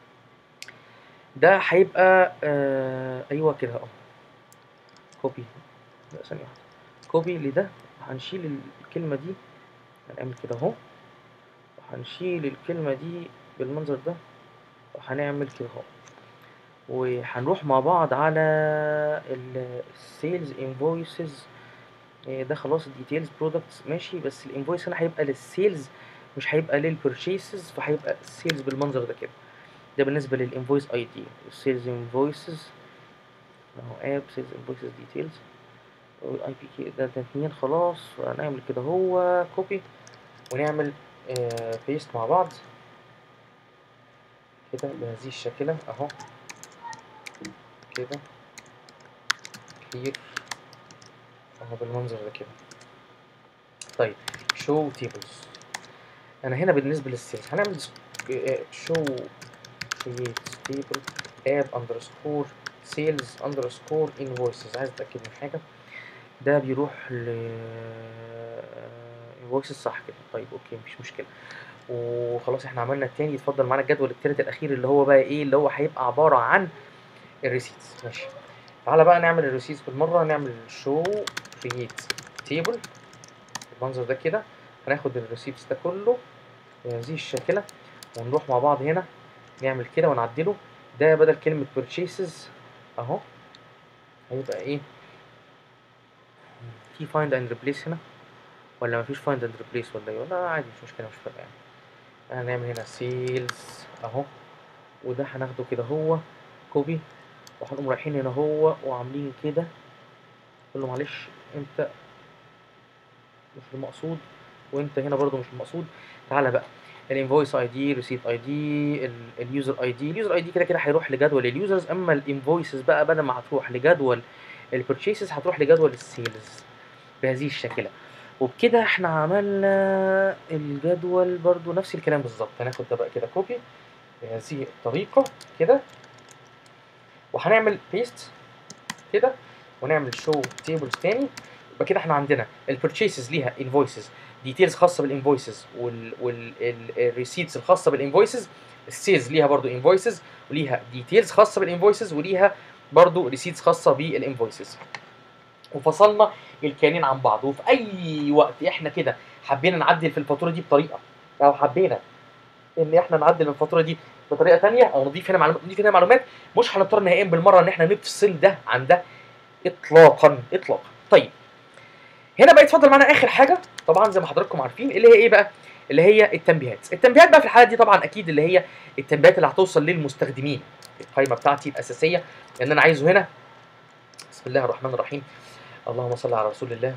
ده هيبقى آه ايوه كده اه كوبي لا ثانيه واحده كوبي لده هنشيل الكلمه دي هنعمل كده اهو وهنشيل الكلمه دي بالمنظر ده وهنعمل كده اهو وهنروح مع بعض على السيلز انفويسز ده خلاص الديتيلز برودكتس ماشي بس الانفويس هنا هيبقى للسيلز مش هيبقى للبرشيسز فهيبقى السيلز بالمنظر ده كده ده بالنسبه للانفويس اي دي السيلز انفويسز اهو اب سيلز انفويسز ديتيلز والاي بي كي ده ده اتنين خلاص هنعمل كده هو كوبي ونعمل بيست مع بعض كده بهذه الشكلة اهو كده كلير اهو بالمنظر ده كده طيب شو تيبلز انا هنا بالنسبة للسيلز هنعمل شو create table اب اندرسكور سيلز اندرسكور انفويسز عايز اتاكد من حاجه ده بيروح ل انفويسز صح كده طيب اوكي مفيش مشكله وخلاص احنا عملنا التاني يتفضل معانا الجدول التالت الاخير اللي هو بقى ايه اللي هو هيبقى عباره عن الريسيتس ماشي تعالى بقى نعمل الريسيتس بالمره نعمل شو كرييت تيبل بالمنظر ده كده هناخد الريسيتس ده كله بهذه الشكله ونروح مع بعض هنا نعمل كده ونعدله ده بدل كلمه purchases اهو هيبقى ايه في find and replace هنا ولا مفيش find and replace ولا ايه ولا عادي مش مشكله مش فارقه يعني هنعمل هنا sales اهو وده هناخده كده هو كوبي وهنقوم رايحين هنا هو وعاملين كده قول له معلش انت مش المقصود وانت هنا برضو مش المقصود تعالى بقى الانفويس اي دي ريسيت اي دي اليوزر اي دي اليوزر اي دي كده كده هيروح لجدول اليوزرز اما الانفويسز بقى بدل ما هتروح لجدول البرشيسز هتروح لجدول السيلز بهذه الشكله وبكده احنا عملنا الجدول برضو نفس الكلام بالظبط هناخد ده بقى كده كوبي بهذه الطريقه كده وهنعمل بيست كده ونعمل شو تيبلز تاني يبقى كده احنا عندنا البرشيسز ليها انفويسز ديتيلز خاصه بالانفويسز والريسيتس الخاصه بالانفويسز السيلز ليها برضو انفويسز وليها ديتيلز خاصه بالانفويسز وليها برضو ريسيتس خاصه بالانفويسز وفصلنا الكيانين عن بعض وفي اي وقت احنا كده حبينا نعدل في الفاتوره دي بطريقه او حبينا ان احنا نعدل الفاتوره دي بطريقه تانية او نضيف هنا معلومات نضيف هنا معلومات مش هنضطر نهائيا بالمره ان احنا نفصل ده عن ده اطلاقا اطلاقا طيب هنا بقى يتفضل معانا اخر حاجه طبعا زي ما حضراتكم عارفين اللي هي ايه بقى اللي هي التنبيهات التنبيهات بقى في الحاله دي طبعا اكيد اللي هي التنبيهات اللي هتوصل للمستخدمين القائمه بتاعتي الاساسيه لان انا عايزه هنا بسم الله الرحمن الرحيم اللهم صل على رسول الله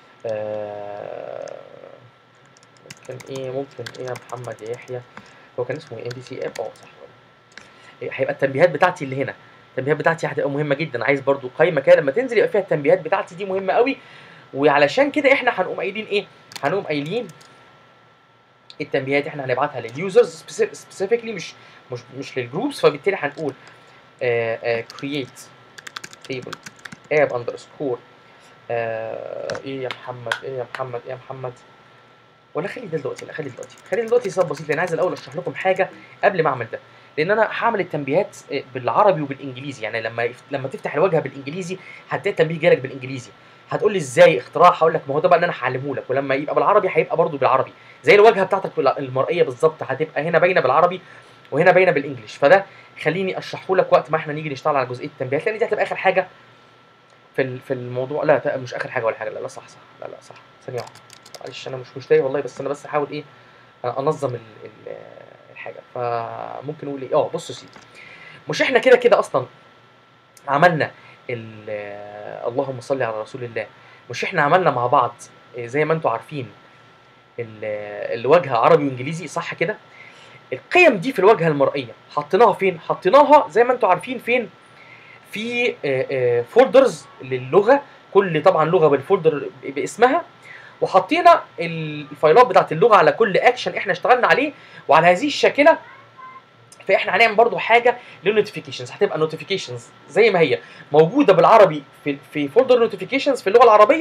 آه ممكن ايه ممكن ايه يا محمد يا يحيى هو كان اسمه ام بي سي اب اه صح هيبقى التنبيهات بتاعتي اللي هنا التنبيهات بتاعتي هتبقى مهمه جدا عايز برضو قائمه كده لما تنزل يبقى فيها التنبيهات بتاعتي دي مهمه قوي وعلشان كده احنا هنقوم قايلين ايه هنقوم قايلين التنبيهات احنا هنبعتها لليوزرز سبيسيفيكلي مش مش مش للجروبس فبالتالي هنقول كرييت تيبل اب اندرسكور ايه يا محمد ايه يا محمد ايه يا محمد ولا خلي ده دلوقتي لا خلي دلوقتي خلي دلوقتي سبب بسيط لان عايز الاول اشرح لكم حاجه قبل ما اعمل ده لان انا هعمل التنبيهات بالعربي وبالانجليزي يعني لما لما تفتح الواجهه بالانجليزي هتلاقي التنبيه جالك بالانجليزي هتقول لي ازاي اختراع هقول لك ما هو ده بقى اللي انا هعلمه لك ولما يبقى بالعربي هيبقى برضه بالعربي زي الواجهه بتاعتك المرئيه بالظبط هتبقى هنا باينه بالعربي وهنا باينه بالانجلش فده خليني اشرحه لك وقت ما احنا نيجي نشتغل على جزئيه التنبيهات لان دي هتبقى اخر حاجه في في الموضوع لا مش اخر حاجه ولا حاجه لا لا صح صح لا لا صح ثانيه واحده معلش انا مش مش تايه والله بس انا بس احاول ايه انظم ال ال الحاجه فممكن نقول ايه اه بص يا سيدي مش احنا كده كده اصلا عملنا اللهم صل على رسول الله مش احنا عملنا مع بعض زي ما انتم عارفين الواجهه عربي وانجليزي صح كده القيم دي في الواجهه المرئيه حطيناها فين حطيناها زي ما انتم عارفين فين في فولدرز للغه كل طبعا لغه بالفولدر باسمها وحطينا الفايلات بتاعت اللغه على كل اكشن احنا اشتغلنا عليه وعلى هذه الشاكله فاحنا هنعمل برضو حاجه للنوتيفيكيشنز هتبقى نوتيفيكيشنز زي ما هي موجوده بالعربي في في فولدر نوتيفيكيشنز في اللغه العربيه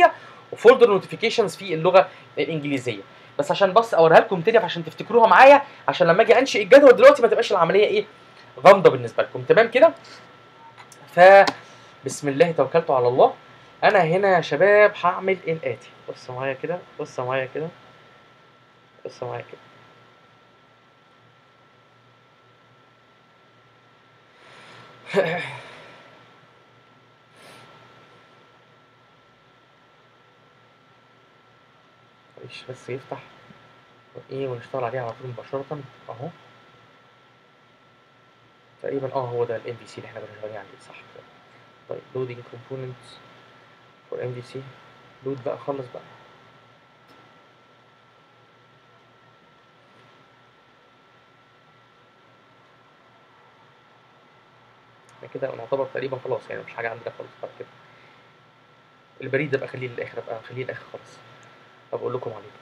وفولدر نوتيفيكيشنز في اللغه الانجليزيه بس عشان بس اوريها لكم تاني عشان تفتكروها معايا عشان لما اجي انشئ الجدول دلوقتي ما تبقاش العمليه ايه غامضه بالنسبه لكم تمام كده ف بسم الله توكلت على الله انا هنا يا شباب هعمل الاتي بص معايا كده بص معايا كده بص معايا كده معلش بس يفتح ايه ونشتغل عليه على طول مباشرة اهو تقريبا اه هو ده الام في سي اللي احنا كنا شغالين عليه صح كده طيب لودينج كومبوننتس فور ام في سي لود بقى خلص بقى احنا كده نعتبر تقريبا خلاص يعني مش حاجة عندنا خالص بعد كده البريد ده بقى خليه للاخر بقى خليه للاخر خالص طب اقول لكم عليه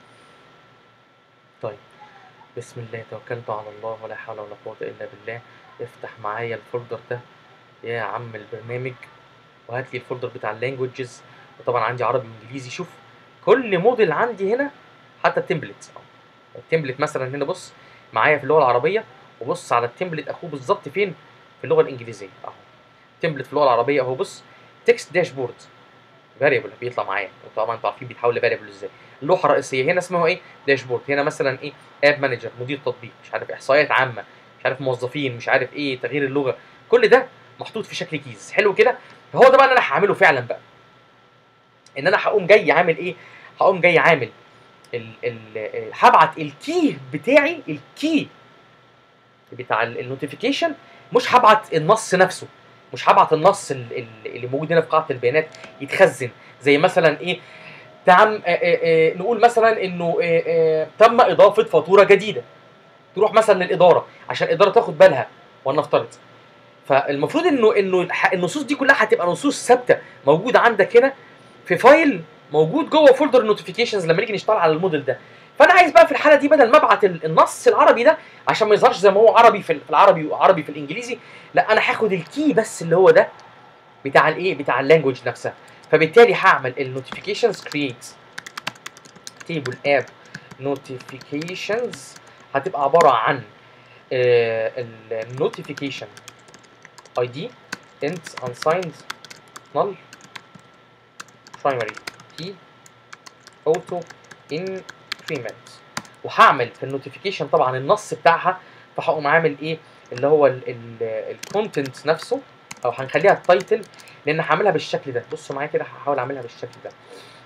طيب بسم الله توكلت على الله ولا حول ولا قوة إلا بالله افتح معايا الفولدر ده يا عم البرنامج وهات لي الفولدر بتاع اللانجوجز وطبعا عندي عربي وانجليزي شوف كل موديل عندي هنا حتى التمبلت التمبلت مثلا هنا بص معايا في اللغة العربية وبص على التمبلت اخوه بالظبط فين في اللغة الانجليزية اهو تمبلت في اللغة العربية اهو بص تكست داشبورد فاريبل بيطلع معايا وطبعا انتوا عارفين بيتحول لفاريبل ازاي اللوحه الرئيسيه هنا اسمها ايه داشبورد هنا مثلا ايه اب مانجر مدير تطبيق مش عارف احصائيات عامه مش عارف موظفين مش عارف ايه تغيير اللغه كل ده محطوط في شكل كيس حلو كده هو ده بقى اللي انا هعمله فعلا بقى ان انا هقوم جاي عامل ايه هقوم جاي عامل ال ال هبعت الكي بتاعي الكي بتاع النوتيفيكيشن مش هبعت النص نفسه مش هبعت النص ال- ال- اللي موجود هنا في قاعده البيانات يتخزن زي مثلا ايه تعم آه، آه، آه، نقول مثلا انه آه، آه، تم اضافه فاتوره جديده تروح مثلا للاداره عشان الاداره تاخد بالها ولنفترض فالمفروض انه انه الح- النصوص دي كلها هتبقى نصوص ثابته موجوده عندك هنا في فايل موجود جوه فولدر نوتيفيكيشنز لما نيجي نشتغل على الموديل ده فانا عايز بقى في الحاله دي بدل ما ابعت ال- النص العربي ده عشان ما يظهرش زي ما هو عربي في ال- في العربي وعربي في الانجليزي لا انا هاخد الكي بس اللي هو ده بتاع الايه بتاع اللانجوج نفسها فبالتالي هعمل النوتيفيكيشنز كرييت تيبل اب نوتيفيكيشنز هتبقى عباره عن النوتيفيكيشن اي دي انت unsigned null primary key auto increment وهعمل في النوتيفيكيشن طبعا النص بتاعها فهقوم عامل ايه اللي هو الكونتنت نفسه او هنخليها التايتل لان هعملها بالشكل ده بصوا معايا كده هحاول اعملها بالشكل ده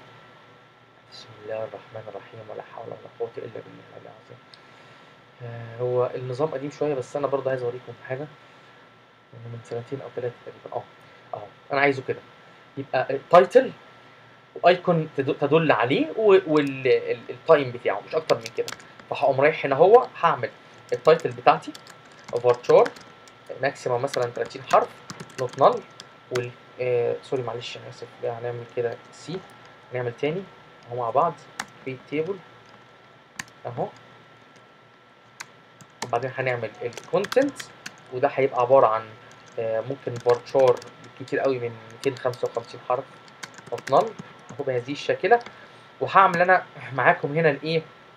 بسم الله الرحمن الرحيم ولا حول ولا قوه الا بالله العلي العظيم آه، هو النظام قديم شويه بس انا برضه عايز اوريكم حاجه إنه من سنتين او ثلاثه تقريبا اه اهو انا عايزه كده يبقى التايتل وايكون تد- تدل عليه والتايم بتاعه مش اكتر من كده فهقوم رايح هنا هو هعمل التايتل بتاعتي اوفرتشار ماكسيمم مثلا 30 حرف نوت نل وال آه سوري معلش انا اسف لا هنعمل كده سي نعمل تاني اهو مع بعض في تيبل اهو وبعدين هنعمل الكونتنت وده هيبقى عباره عن آه ممكن فارتشار كتير قوي من 255 حرف نوت نل اهو بهذه الشاكله وهعمل انا معاكم هنا الايه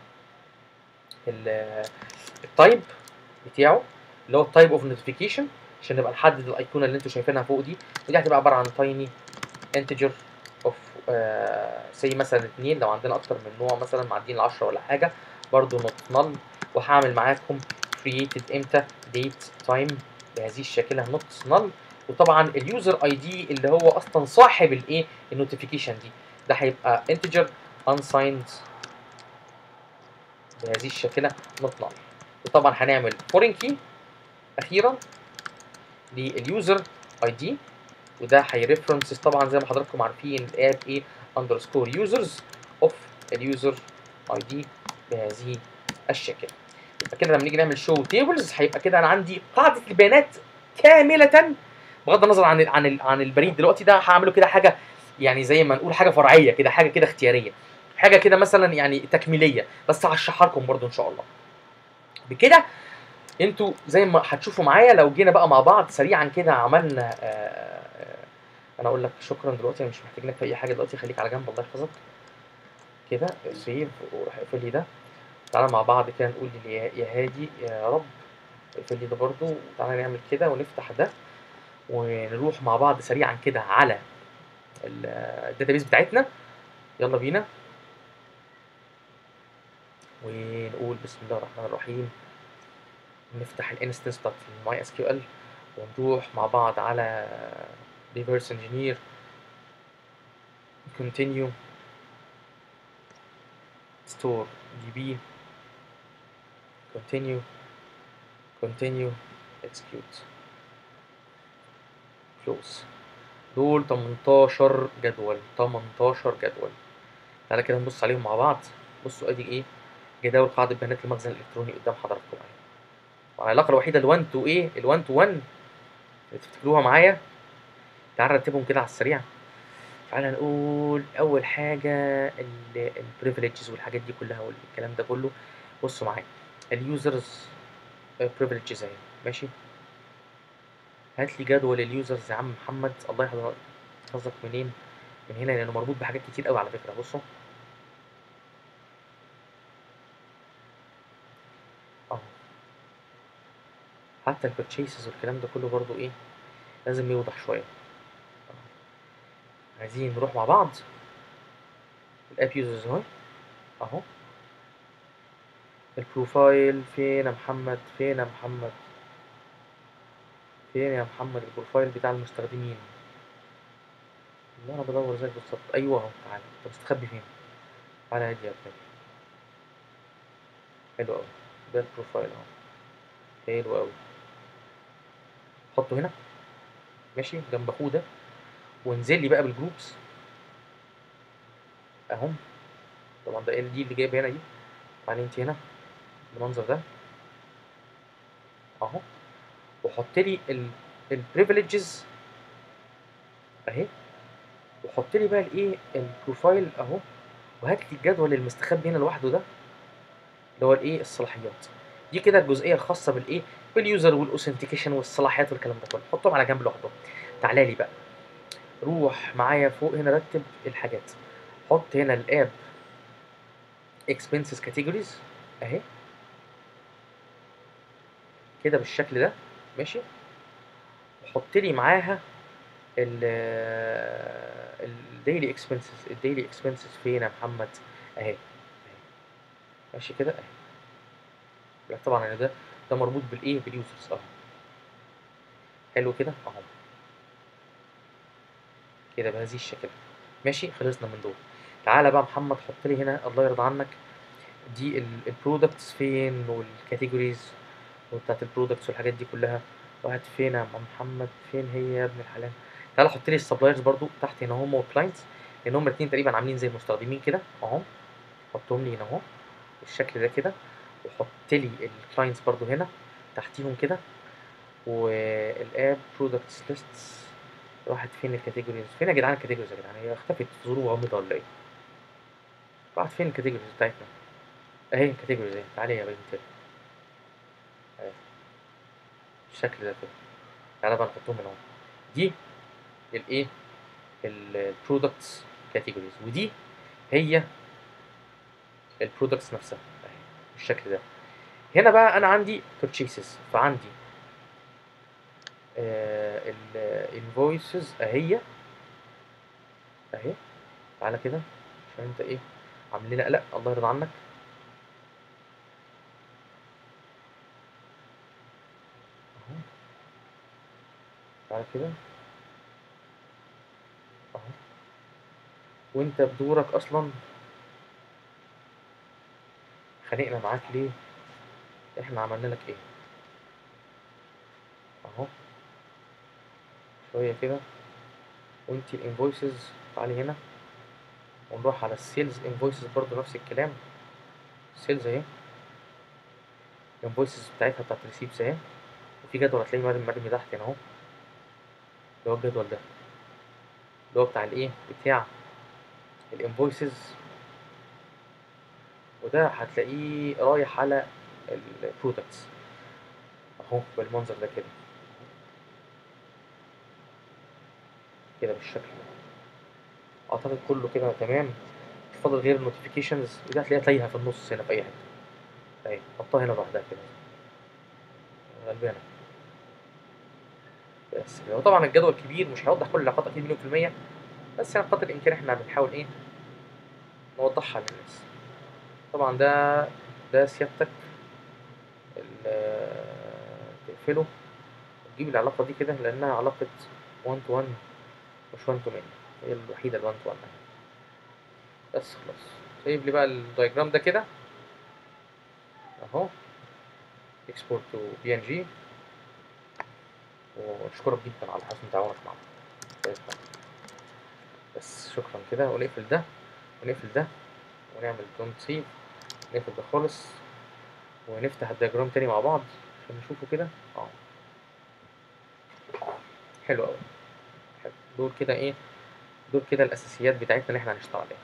ال- التايب بتاعه اللي هو التايب اوف نوتيفيكيشن عشان نبقى نحدد الايقونه اللي انتوا شايفينها فوق دي ودي هتبقى عباره عن تايني انتجر اوف سي مثلا اتنين لو عندنا اكتر من نوع مثلا معديين ال 10 ولا حاجه برضو نوت نل وهعمل معاكم created امتى date time بهذه الشاكله نوت نل وطبعا اليوزر اي دي اللي هو اصلا صاحب الايه النوتيفيكيشن دي ده هيبقى انتجر unsigned بهذه الشاكله نوت نل وطبعا هنعمل فورين كي اخيرا لليوزر اي دي وده هيريفرنسز طبعا زي ما حضراتكم عارفين الاب ايه اندرسكور يوزرز اوف اليوزر اي دي بهذه الشكل يبقى كده لما نيجي نعمل شو تيبلز هيبقى كده انا عندي قاعده البيانات كامله بغض النظر عن ال عن ال عن البريد دلوقتي ده هعمله كده حاجه يعني زي ما نقول حاجه فرعيه كده حاجه كده اختياريه حاجه كده مثلا يعني تكميليه بس هشرحها لكم برضو ان شاء الله بكده انتوا زي ما هتشوفوا معايا لو جينا بقى مع بعض سريعا كده عملنا آه، آه، انا اقول لك شكرا دلوقتي انا مش محتاج منك في اي حاجه دلوقتي خليك على جنب الله يحفظك كده سيف وراح اقفل لي ده تعالى مع بعض كده نقول لي يا يا هادي يا رب اقفل لي ده برضو تعالى نعمل كده ونفتح ده ونروح مع بعض سريعا كده على الداتابيس بتاعتنا يلا بينا ونقول بسم الله الرحمن الرحيم نفتح الانستنس بتاعت الماي اس كيو ال ونروح مع بعض على reverse engineer continue store db continue continue execute close دول 18 جدول 18 جدول تعالى كده نبص عليهم مع بعض بصوا ادي ايه جداول قاعدة بيانات المخزن الالكتروني قدام حضراتكم اهي والعلاقة الوحيدة ال1 تو ايه ال1 تو 1 اللي تفتكروها معايا تعالى نرتبهم كده على السريع تعالى نقول اول حاجة البريفليجز والحاجات دي كلها والكلام ده كله بصوا معايا اليوزرز بريفليجز اهي ماشي هات لي جدول اليوزرز يا عم محمد الله يحفظك يحفظك منين من هنا لانه مربوط بحاجات كتير قوي على فكره بصوا اهو حتى البرتشيسز والكلام ده كله برضو ايه لازم يوضح شويه أهو. عايزين نروح مع بعض الاب يوزرز اهو اهو البروفايل فين يا محمد فين يا محمد فين يا محمد البروفايل بتاع المستخدمين اللي انا بدور زيك بالظبط ايوه اهو تعالى انت مستخبي فين تعالى هادي يا ابني حلو قوي ده البروفايل اهو حلو قوي حطه هنا ماشي جنب اخوه ده وانزل لي بقى بالجروبس اهم طبعا ده دي اللي جايب هنا دي بعدين انت هنا بالمنظر ده اهو وحط لي البريفليجز اهي وحط لي بقى الايه البروفايل اهو وهات لي الجدول المستخبي هنا لوحده ده اللي هو الايه الصلاحيات دي كده الجزئيه الخاصه بالايه باليوزر والاوثنتيكيشن والصلاحيات والكلام ده كله حطهم على جنب لوحدهم تعالى لي بقى روح معايا فوق هنا رتب الحاجات حط هنا الاب expenses categories اهي كده بالشكل ده ماشي وحط لي معاها ال الديلي اكسبنسز الديلي اكسبنسز فين يا محمد اهي اهي ماشي كده اهي لا طبعا يعني ده ده مربوط بالايه باليوزرز اهو حلو كده اهو كده بهذه الشكل ماشي خلصنا من دول تعالى بقى محمد حط لي هنا الله يرضى عنك دي البرودكتس فين والكاتيجوريز وبتاعت البرودكتس والحاجات دي كلها واحد فين يا عم محمد فين هي يا ابن الحلال تعالى حط لي السبلايرز برضو تحت هنا هم والكلاينتس لان هم الاثنين تقريبا عاملين زي المستخدمين كده اهو حطهم لي هنا اهو بالشكل ده كده وحط لي الكلاينتس برضو هنا تحتيهم كده والاب برودكتس ليستس راحت فين الكاتيجوريز فين يا جدعان الكاتيجوريز يا جدعان هي اختفت في ظروف غامضه ولا ايه راحت فين الكاتيجوريز بتاعتنا اهي الكاتيجوريز اهي تعالي يا بنت اهي بالشكل ده كده تعالى بقى نحطهم هنا اهو دي الايه البرودكتس كاتيجوريز ودي هي البرودكتس نفسها اهي بالشكل ده هنا بقى انا عندي purchases فعندي الانفويسز اهي اهي تعالى كده عشان انت ايه عامل لنا قلق الله يرضى عنك اهو تعالى كده اهو وانت بدورك اصلا خانقنا معاك ليه احنا عملنا لك ايه اهو شويه كده وانت الانفويسز تعالي هنا ونروح على السيلز انفويسز برضو نفس الكلام السيلز اهي الانفويسز بتاعتها بتاعت الريسيبس اهي وفي جدول هتلاقيه مرمي مرمي تحت هنا اهو اللي هو الجدول ده اللي هو بتاع الايه بتاع الانفويسز وده هتلاقيه رايح على البرودكتس اهو بالمنظر ده كده كده بالشكل ده اعتقد كله كده تمام فاضل غير النوتيفيكيشنز ودي هتلاقيها تايهه في النص هنا في اي حته اهي حطها هنا لوحدها كده غلبانه بس كده وطبعا الجدول كبير مش هيوضح كل العلاقات اكيد مليون في المية بس يعني قدر الامكان احنا بنحاول ايه نوضحها للناس طبعا ده ده سيادتك ال- تقفله وتجيب العلاقة دي كده لأنها علاقة 1 to 1 مش 1 to many هي الوحيدة ال 1 to 1 بس خلاص سيب لي بقى الدايجرام ده كده اهو اكسبورت تو بي ان جي واشكرك جدا على حسن تعاونك معنا زي الفل. بس شكرا كده ونقفل ده ونقفل ده ونعمل دونت سيف نقفل ده خالص ونفتح الدياجرام تاني مع بعض عشان نشوفه كده اه حلو قوي حلو دول كده ايه دول كده الاساسيات بتاعتنا اللي احنا هنشتغل عليها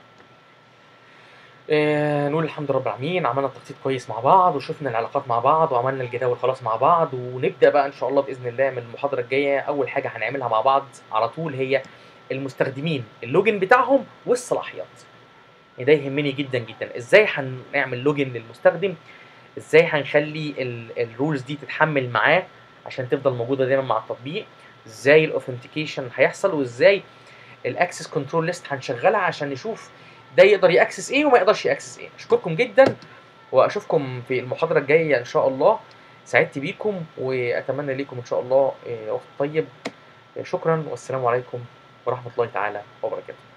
آه نقول الحمد لله رب العالمين عملنا تخطيط كويس مع بعض وشفنا العلاقات مع بعض وعملنا الجداول خلاص مع بعض ونبدا بقى ان شاء الله باذن الله من المحاضره الجايه اول حاجه هنعملها مع بعض على طول هي المستخدمين اللوجن بتاعهم والصلاحيات يعني ده يهمني جدا جدا ازاي هنعمل لوجن للمستخدم ازاي هنخلي الرولز دي تتحمل معاه عشان تفضل موجوده دايما مع التطبيق ازاي الاوثنتيكيشن هيحصل وازاي الاكسس كنترول ليست هنشغلها عشان نشوف ده يقدر ياكسس ايه وما يقدرش ياكسس ايه اشكركم جدا واشوفكم في المحاضره الجايه ان شاء الله سعدت بيكم واتمنى ليكم ان شاء الله آه، وقت طيب آه، شكرا والسلام عليكم ورحمه الله تعالى وبركاته